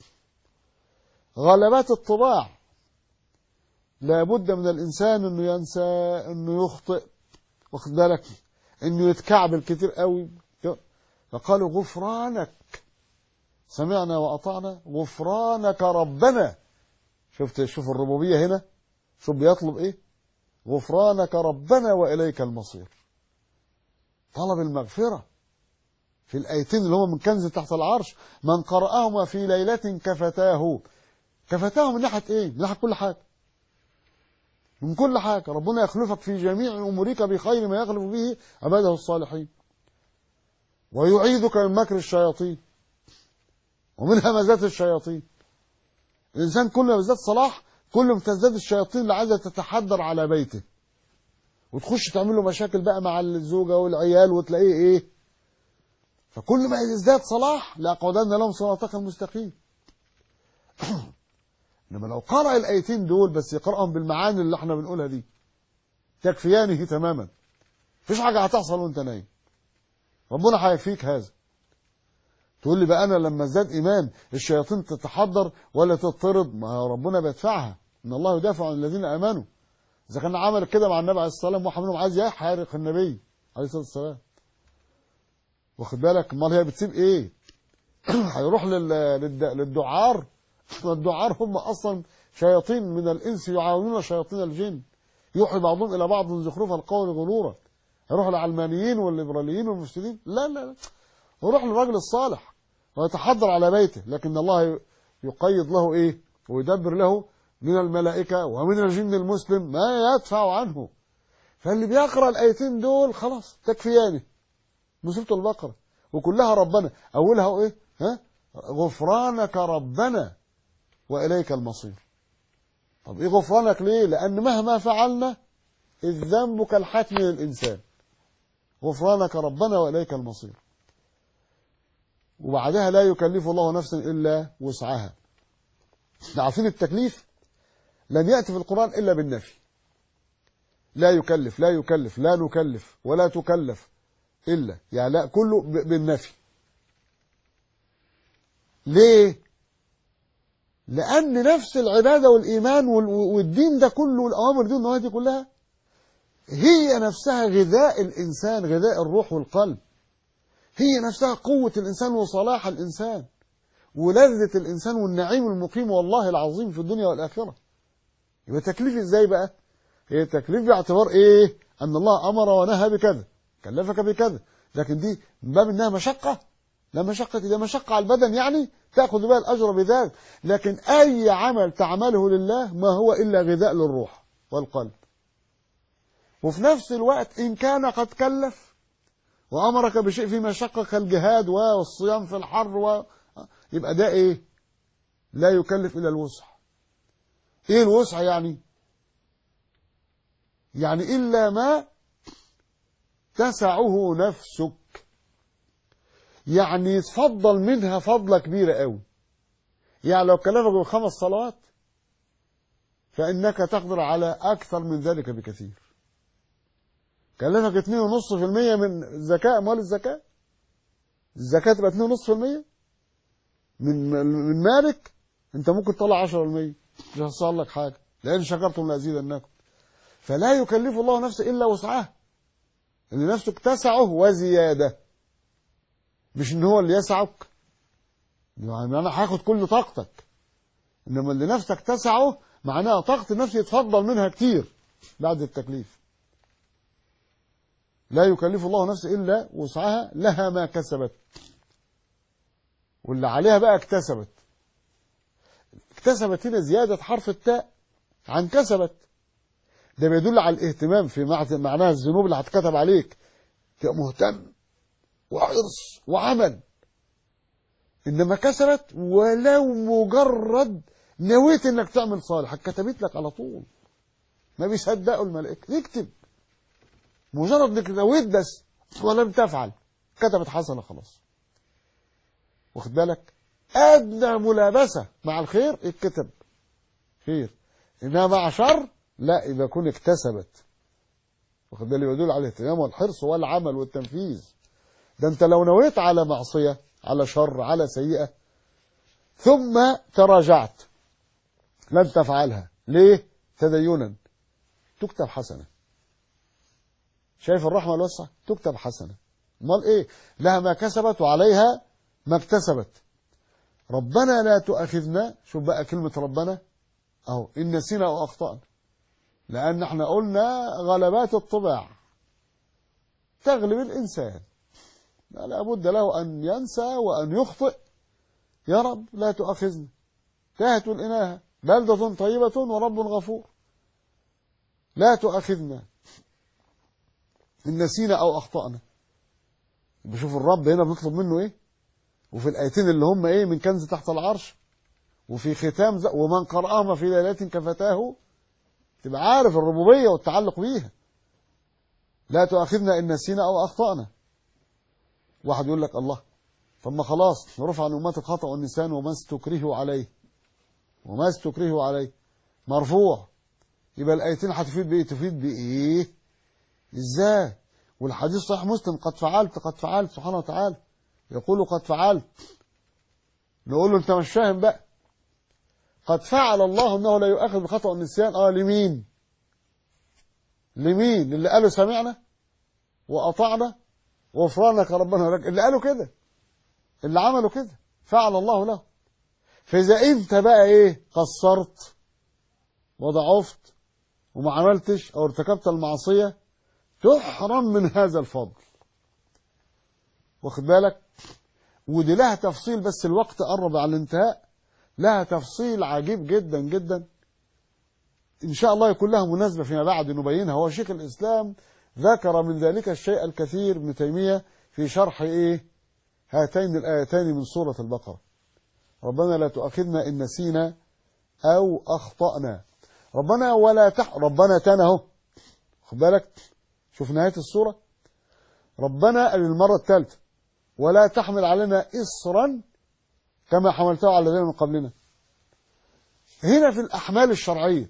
غلبات الطباع لابد من الإنسان أنه ينسى أنه يخطئ واخد بالك أنه يتكعبل كتير قوي فقالوا غفرانك سمعنا وأطعنا غفرانك ربنا شفت شوف الربوبية هنا شوف بيطلب إيه غفرانك ربنا وإليك المصير طلب المغفرة في الآيتين اللي هم من كنز تحت العرش من قرأهما في ليلة كفتاه كفتاه من ناحية إيه؟ من ناحية كل حاجة من كل حاجة ربنا يخلفك في جميع أمورك بخير ما يخلف به عباده الصالحين ويعيذك من مكر الشياطين ومن همزات الشياطين الإنسان كل ما بيزداد صلاح كل ما تزداد الشياطين اللي عايزة تتحدر على بيته وتخش تعمل له مشاكل بقى مع الزوجة والعيال وتلاقيه إيه فكل ما يزداد صلاح لأقعدن لهم صراطك المستقيم انما لو قرأ الايتين دول بس يقرأهم بالمعاني اللي احنا بنقولها دي تكفيانه تماما مفيش حاجة هتحصل وانت نايم ربنا هيكفيك هذا تقول لي بقى انا لما ازداد ايمان الشياطين تتحضر ولا تطرد ما ربنا بيدفعها ان الله يدافع عن الذين امنوا اذا كان عمل كده مع النبي عليه الصلاه والسلام واحد منهم عايز يحرق النبي عليه الصلاه والسلام واخد بالك امال هي بتسيب ايه هيروح لل... للد... للدعار الدعار هم اصلا شياطين من الانس يعاونون شياطين الجن يوحي بعضهم الى بعض زخرف القول غرورا يروح للعلمانيين والليبراليين والمفسدين لا لا لا يروح للرجل الصالح ويتحضر على بيته لكن الله يقيد له ايه ويدبر له من الملائكة ومن الجن المسلم ما يدفع عنه فاللي بيقرأ الآيتين دول خلاص تكفياني بسورة البقرة وكلها ربنا أولها إيه ها غفرانك ربنا وإليك المصير طب إيه غفرانك ليه لأن مهما فعلنا الذنب كالحتم للإنسان غفرانك ربنا وإليك المصير وبعدها لا يكلف الله نفسا إلا وسعها عارفين التكليف لم يأتي في القرآن إلا بالنفي لا يكلف لا يكلف لا نكلف ولا تكلف إلا يعني لا كله بالنفي ليه لأن نفس العبادة والإيمان والدين ده كله والأوامر دي والنواهي دي كلها هي نفسها غذاء الإنسان غذاء الروح والقلب هي نفسها قوة الإنسان وصلاح الإنسان ولذة الإنسان والنعيم المقيم والله العظيم في الدنيا والآخرة يبقى تكليف إزاي بقى هي تكليف باعتبار إيه أن الله أمر ونهى بكذا كلفك بكذا لكن دي من باب إنها مشقة لا مشقة إذا مشقة على البدن يعني تأخذ بها الأجر بذلك لكن أي عمل تعمله لله ما هو إلا غذاء للروح والقلب وفي نفس الوقت إن كان قد كلف وأمرك بشيء في مشقة كالجهاد والصيام في الحر و... يبقى ده إيه لا يكلف إلا الوسع إيه الوسع يعني يعني إلا ما تسعه نفسك يعني يتفضل منها فضلة كبيرة قوي يعني لو كلفك بخمس صلوات فإنك تقدر على أكثر من ذلك بكثير كلفك اتنين ونص في المية من الزكاة أموال الزكاة الزكاة تبقى اتنين ونص في المية من من مالك أنت ممكن تطلع عشرة في المية مش هيحصل لك حاجة لأن شكرتم لأزيدنكم فلا يكلف الله نفسه إلا وسعها إن نفسك تسعه وزيادة مش إن هو اللي يسعك يعني أنا هاخد كل طاقتك إنما اللي نفسك تسعه معناها طاقة النفس يتفضل منها كتير بعد التكليف لا يكلف الله نفسه إلا وسعها لها ما كسبت واللي عليها بقى اكتسبت اكتسبت هنا زيادة حرف التاء عن كسبت ده بيدل على الاهتمام في معناها الذنوب اللي هتكتب عليك تبقى مهتم وحرص وعمل انما كسبت ولو مجرد نويت انك تعمل صالح كتبت لك على طول ما بيصدقوا الملائكه يكتب مجرد انك نويت بس ولم تفعل كتبت حسنه خلاص واخد بالك ادنى ملابسه مع الخير اتكتب خير انما مع شر لا يبقى يكون اكتسبت واخد بالك يدل على الاهتمام والحرص والعمل والتنفيذ ده انت لو نويت على معصيه على شر على سيئه ثم تراجعت لم تفعلها ليه تدينا تكتب حسنه شايف الرحمه الواسعه تكتب حسنه امال ايه لها ما كسبت وعليها ما اكتسبت ربنا لا تؤاخذنا شوف بقى كلمه ربنا اهو ان نسينا او اخطانا لان احنا قلنا غلبات الطباع تغلب الانسان لا بد له ان ينسى وان يخطئ يا رب لا تؤاخذنا تاهت الاناهه بلده طيبه ورب غفور لا تؤاخذنا إن نسينا أو أخطأنا بشوف الرب هنا بنطلب منه إيه وفي الآيتين اللي هم إيه من كنز تحت العرش وفي ختام ز... ومن قرأهما في ليلة كفتاه تبقى عارف الربوبية والتعلق بيها لا تؤاخذنا إن نسينا أو أخطأنا واحد يقول لك الله طب ما خلاص رفع عن أمات الخطأ والنسيان وما استكرهوا عليه وما استكرهوا عليه مرفوع يبقى الآيتين هتفيد بإيه تفيد بإيه إزاي والحديث صحيح مسلم قد فعلت قد فعلت سبحانه وتعالى يقول قد فعلت نقول له أنت مش فاهم بقى قد فعل الله أنه لا يؤاخذ بخطأ والنسيان آه لمين لمين اللي قالوا سمعنا وأطعنا وغفرانك ربنا ولك اللي قالوا كده اللي عملوا كده فعل الله له فإذا أنت بقى إيه قصرت وضعفت وما عملتش أو ارتكبت المعصية تحرم من هذا الفضل واخد بالك ودي لها تفصيل بس الوقت قرب على الانتهاء لها تفصيل عجيب جدا جدا إن شاء الله يكون لها مناسبة فيما بعد نبينها هو شيخ الإسلام ذكر من ذلك الشيء الكثير ابن تيمية في شرح إيه هاتين الآيتين من سورة البقرة ربنا لا تؤاخذنا إن نسينا أو أخطأنا ربنا ولا تح ربنا تانا اهو خد بالك شوف نهاية السورة ربنا للمرة الثالثة ولا تحمل علينا إصرا كما حملته على الذين من قبلنا هنا في الأحمال الشرعية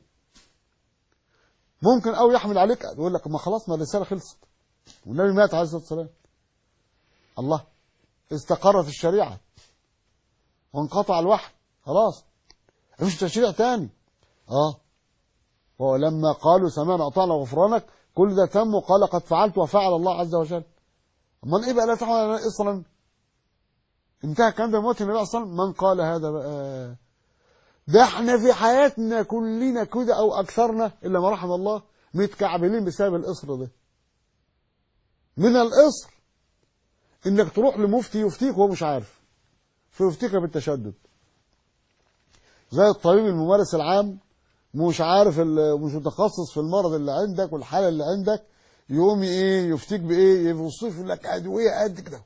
ممكن أو يحمل عليك يقول لك ما خلاص ما الرسالة خلصت والنبي مات عليه الصلاة والسلام الله استقرت الشريعة وانقطع الوحي خلاص مفيش تشريع تاني اه ولما قالوا سمعنا أطعنا غفرانك كل ده تم وقال قد فعلت وفعل الله عز وجل امال ايه بقى لا تحمل علينا اصرا انتهى الكلام ده موت النبي اصلا من قال هذا بقى ده احنا في حياتنا كلنا كده او اكثرنا الا ما رحم الله متكعبلين بسبب القصر ده من القصر انك تروح لمفتي يفتيك وهو مش عارف فيفتيك بالتشدد زي الطبيب الممارس العام مش عارف مش متخصص في المرض اللي عندك والحاله اللي عندك يقوم ايه يفتيك بايه يوصف لك ادويه قد كده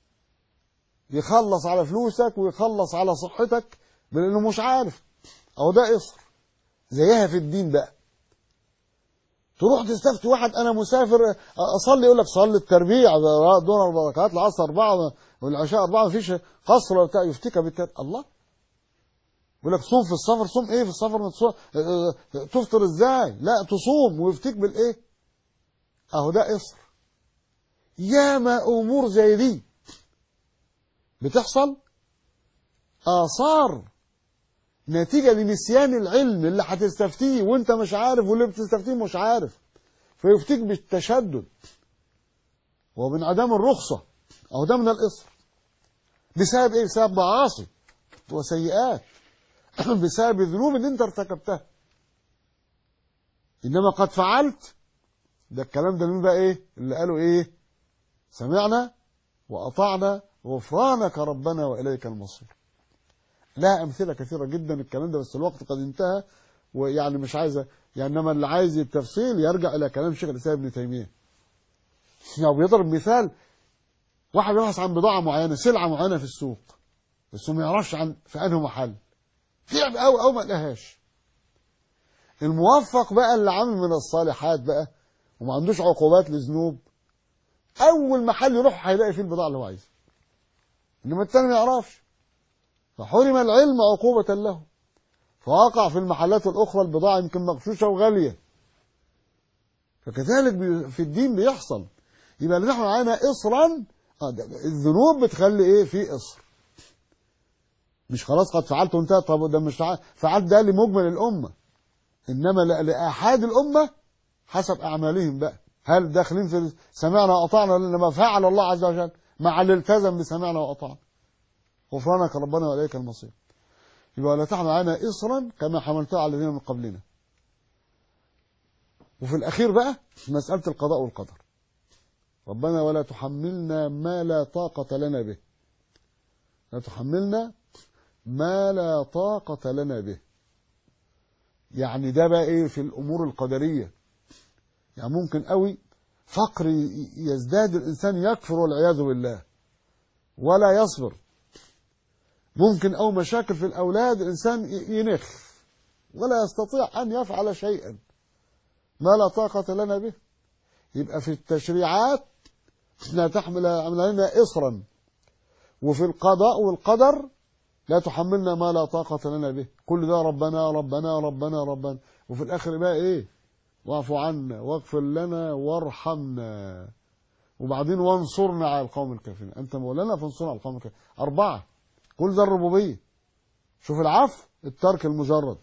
يخلص على فلوسك ويخلص على صحتك لانه مش عارف او ده قصر زيها في الدين بقى تروح تستفتي واحد انا مسافر اصلي يقول لك صلي التربيع دون اربع ركعات العصر اربعه والعشاء اربعه مفيش قصر ولا بتاع يفتيك بالتالي الله يقول لك صوم في السفر صوم ايه في السفر ما تصوم تفطر ازاي لا تصوم ويفتيك بالايه اهو ده قصر ياما امور زي دي بتحصل اثار نتيجه لنسيان العلم اللي هتستفتيه وانت مش عارف واللي بتستفتيه مش عارف فيفتيك بالتشدد ومن عدم الرخصه اهو ده من القصر بسبب ايه بسبب معاصي وسيئات بسبب الذنوب اللي انت ارتكبتها انما قد فعلت ده الكلام ده مين بقى ايه اللي قالوا ايه سمعنا واطعنا غفرانك ربنا واليك المصير لها امثله كثيره جدا الكلام ده بس الوقت قد انتهى ويعني مش عايزه يعني انما اللي عايز التفصيل يرجع الى كلام شيخ الاسلام ابن تيميه يعني بيضرب مثال واحد يبحث عن بضاعه معينه سلعه معينه في السوق بس ما يعرفش عن في انه محل تعب قوي قوي ما لقاهاش الموفق بقى اللي عامل من الصالحات بقى وما عندوش عقوبات لذنوب اول محل يروح هيلاقي فيه البضاعه اللي هو عايزها انما التاني ما يعرفش فحرم العلم عقوبة له فوقع في المحلات الأخرى البضاعة يمكن مغشوشة وغالية فكذلك في الدين بيحصل يبقى اللي نحن معانا إصرا الذنوب بتخلي إيه في إصر مش خلاص قد فعلت وانتهى طب ده مش فعلت ده لمجمل الأمة إنما لآحاد الأمة حسب أعمالهم بقى هل داخلين في سمعنا وأطعنا لما فعل الله عز وجل مع اللي التزم بسمعنا وأطعنا غفرانك ربنا وإليك المصير يبقى ولا تحمل علينا إصرا كما حملته على الذين من قبلنا وفي الأخير بقى مسألة القضاء والقدر ربنا ولا تحملنا ما لا طاقة لنا به لا تحملنا ما لا طاقة لنا به يعني ده بقى ايه في الأمور القدرية يعني ممكن قوي فقر يزداد الإنسان يكفر والعياذ بالله ولا يصبر ممكن أو مشاكل في الأولاد الإنسان ينخ ولا يستطيع أن يفعل شيئا ما لا طاقة لنا به يبقى في التشريعات لا تحمل علينا إصرا وفي القضاء والقدر لا تحملنا ما لا طاقة لنا به كل ده ربنا ربنا ربنا ربنا وفي الآخر بقى إيه واعف عنا واغفر لنا وارحمنا وبعدين وانصرنا على القوم الكافرين أنت مولانا فانصرنا على القوم الكافرين أربعة كل ده الربوبية شوف العفو الترك المجرد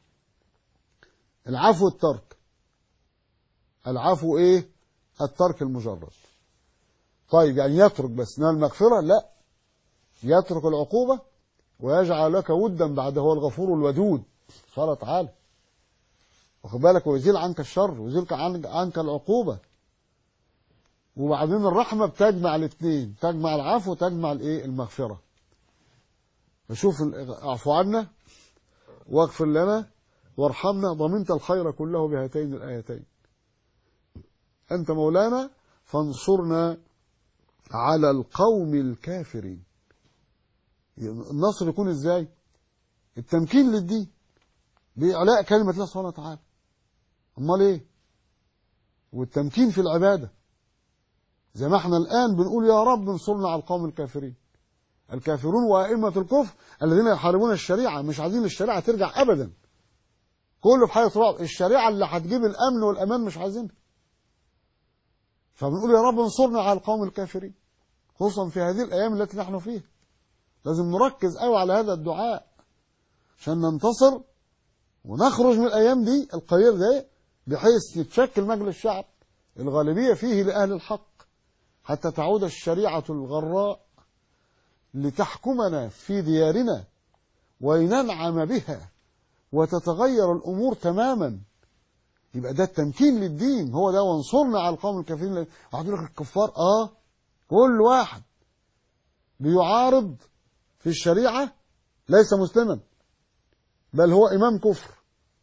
العفو الترك العفو ايه الترك المجرد طيب يعني يترك بس انما المغفرة لا يترك العقوبة ويجعل لك ودا بعد هو الغفور الودود قال تعالى واخد بالك ويزيل عنك الشر ويزيل عنك, عنك العقوبة وبعدين الرحمة بتجمع الاثنين تجمع العفو وتجمع الايه المغفرة فشوف اعفو عنا واغفر لنا وارحمنا ضمنت الخير كله بهاتين الآيتين أنت مولانا فانصرنا على القوم الكافرين النصر يكون ازاي التمكين للدين بإعلاء كلمة الله سبحانه وتعالى امال ايه والتمكين في العبادة زي ما احنا الآن بنقول يا رب انصرنا على القوم الكافرين الكافرون وأئمة الكفر الذين يحاربون الشريعة مش عايزين الشريعة ترجع أبدا كله في حالة رعب الشريعة اللي هتجيب الأمن والأمان مش عايزينها فبنقول يا رب انصرنا على القوم الكافرين خصوصا في هذه الأيام التي نحن فيها لازم نركز قوي على هذا الدعاء عشان ننتصر ونخرج من الأيام دي القليل ده بحيث يتشكل مجلس الشعب الغالبية فيه لأهل الحق حتى تعود الشريعة الغراء لتحكمنا في ديارنا ولننعم بها وتتغير الأمور تماما يبقى ده التمكين للدين هو ده وانصرنا على القوم الكافرين واحد يقول لك الكفار اه كل واحد بيعارض في الشريعة ليس مسلما بل هو إمام كفر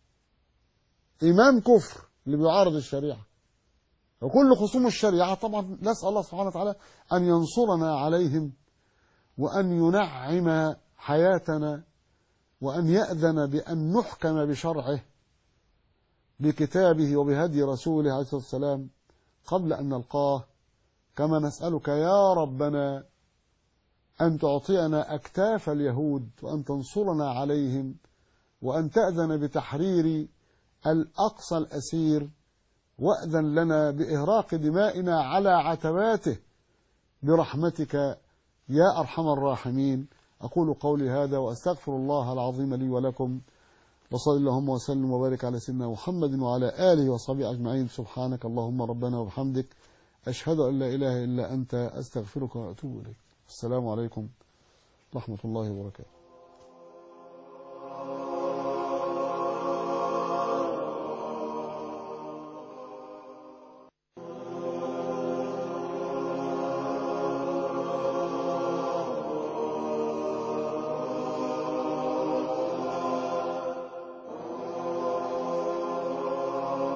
إمام كفر اللي بيعارض الشريعة وكل خصوم الشريعة طبعا نسأل الله سبحانه وتعالى أن ينصرنا عليهم وأن ينعم حياتنا وأن يأذن بأن نحكم بشرعه بكتابه وبهدي رسوله عليه الصلاة والسلام قبل أن نلقاه كما نسألك يا ربنا أن تعطينا أكتاف اليهود وأن تنصرنا عليهم وأن تأذن بتحرير الأقصى الأسير وأذن لنا بإهراق دمائنا على عتباته برحمتك يا أرحم الراحمين أقول قولي هذا وأستغفر الله العظيم لي ولكم وصل اللهم وسلم وبارك على سيدنا محمد وعلى آله وصحبه أجمعين سبحانك اللهم ربنا وبحمدك أشهد أن لا إله إلا أنت أستغفرك وأتوب إليك السلام عليكم ورحمة الله وبركاته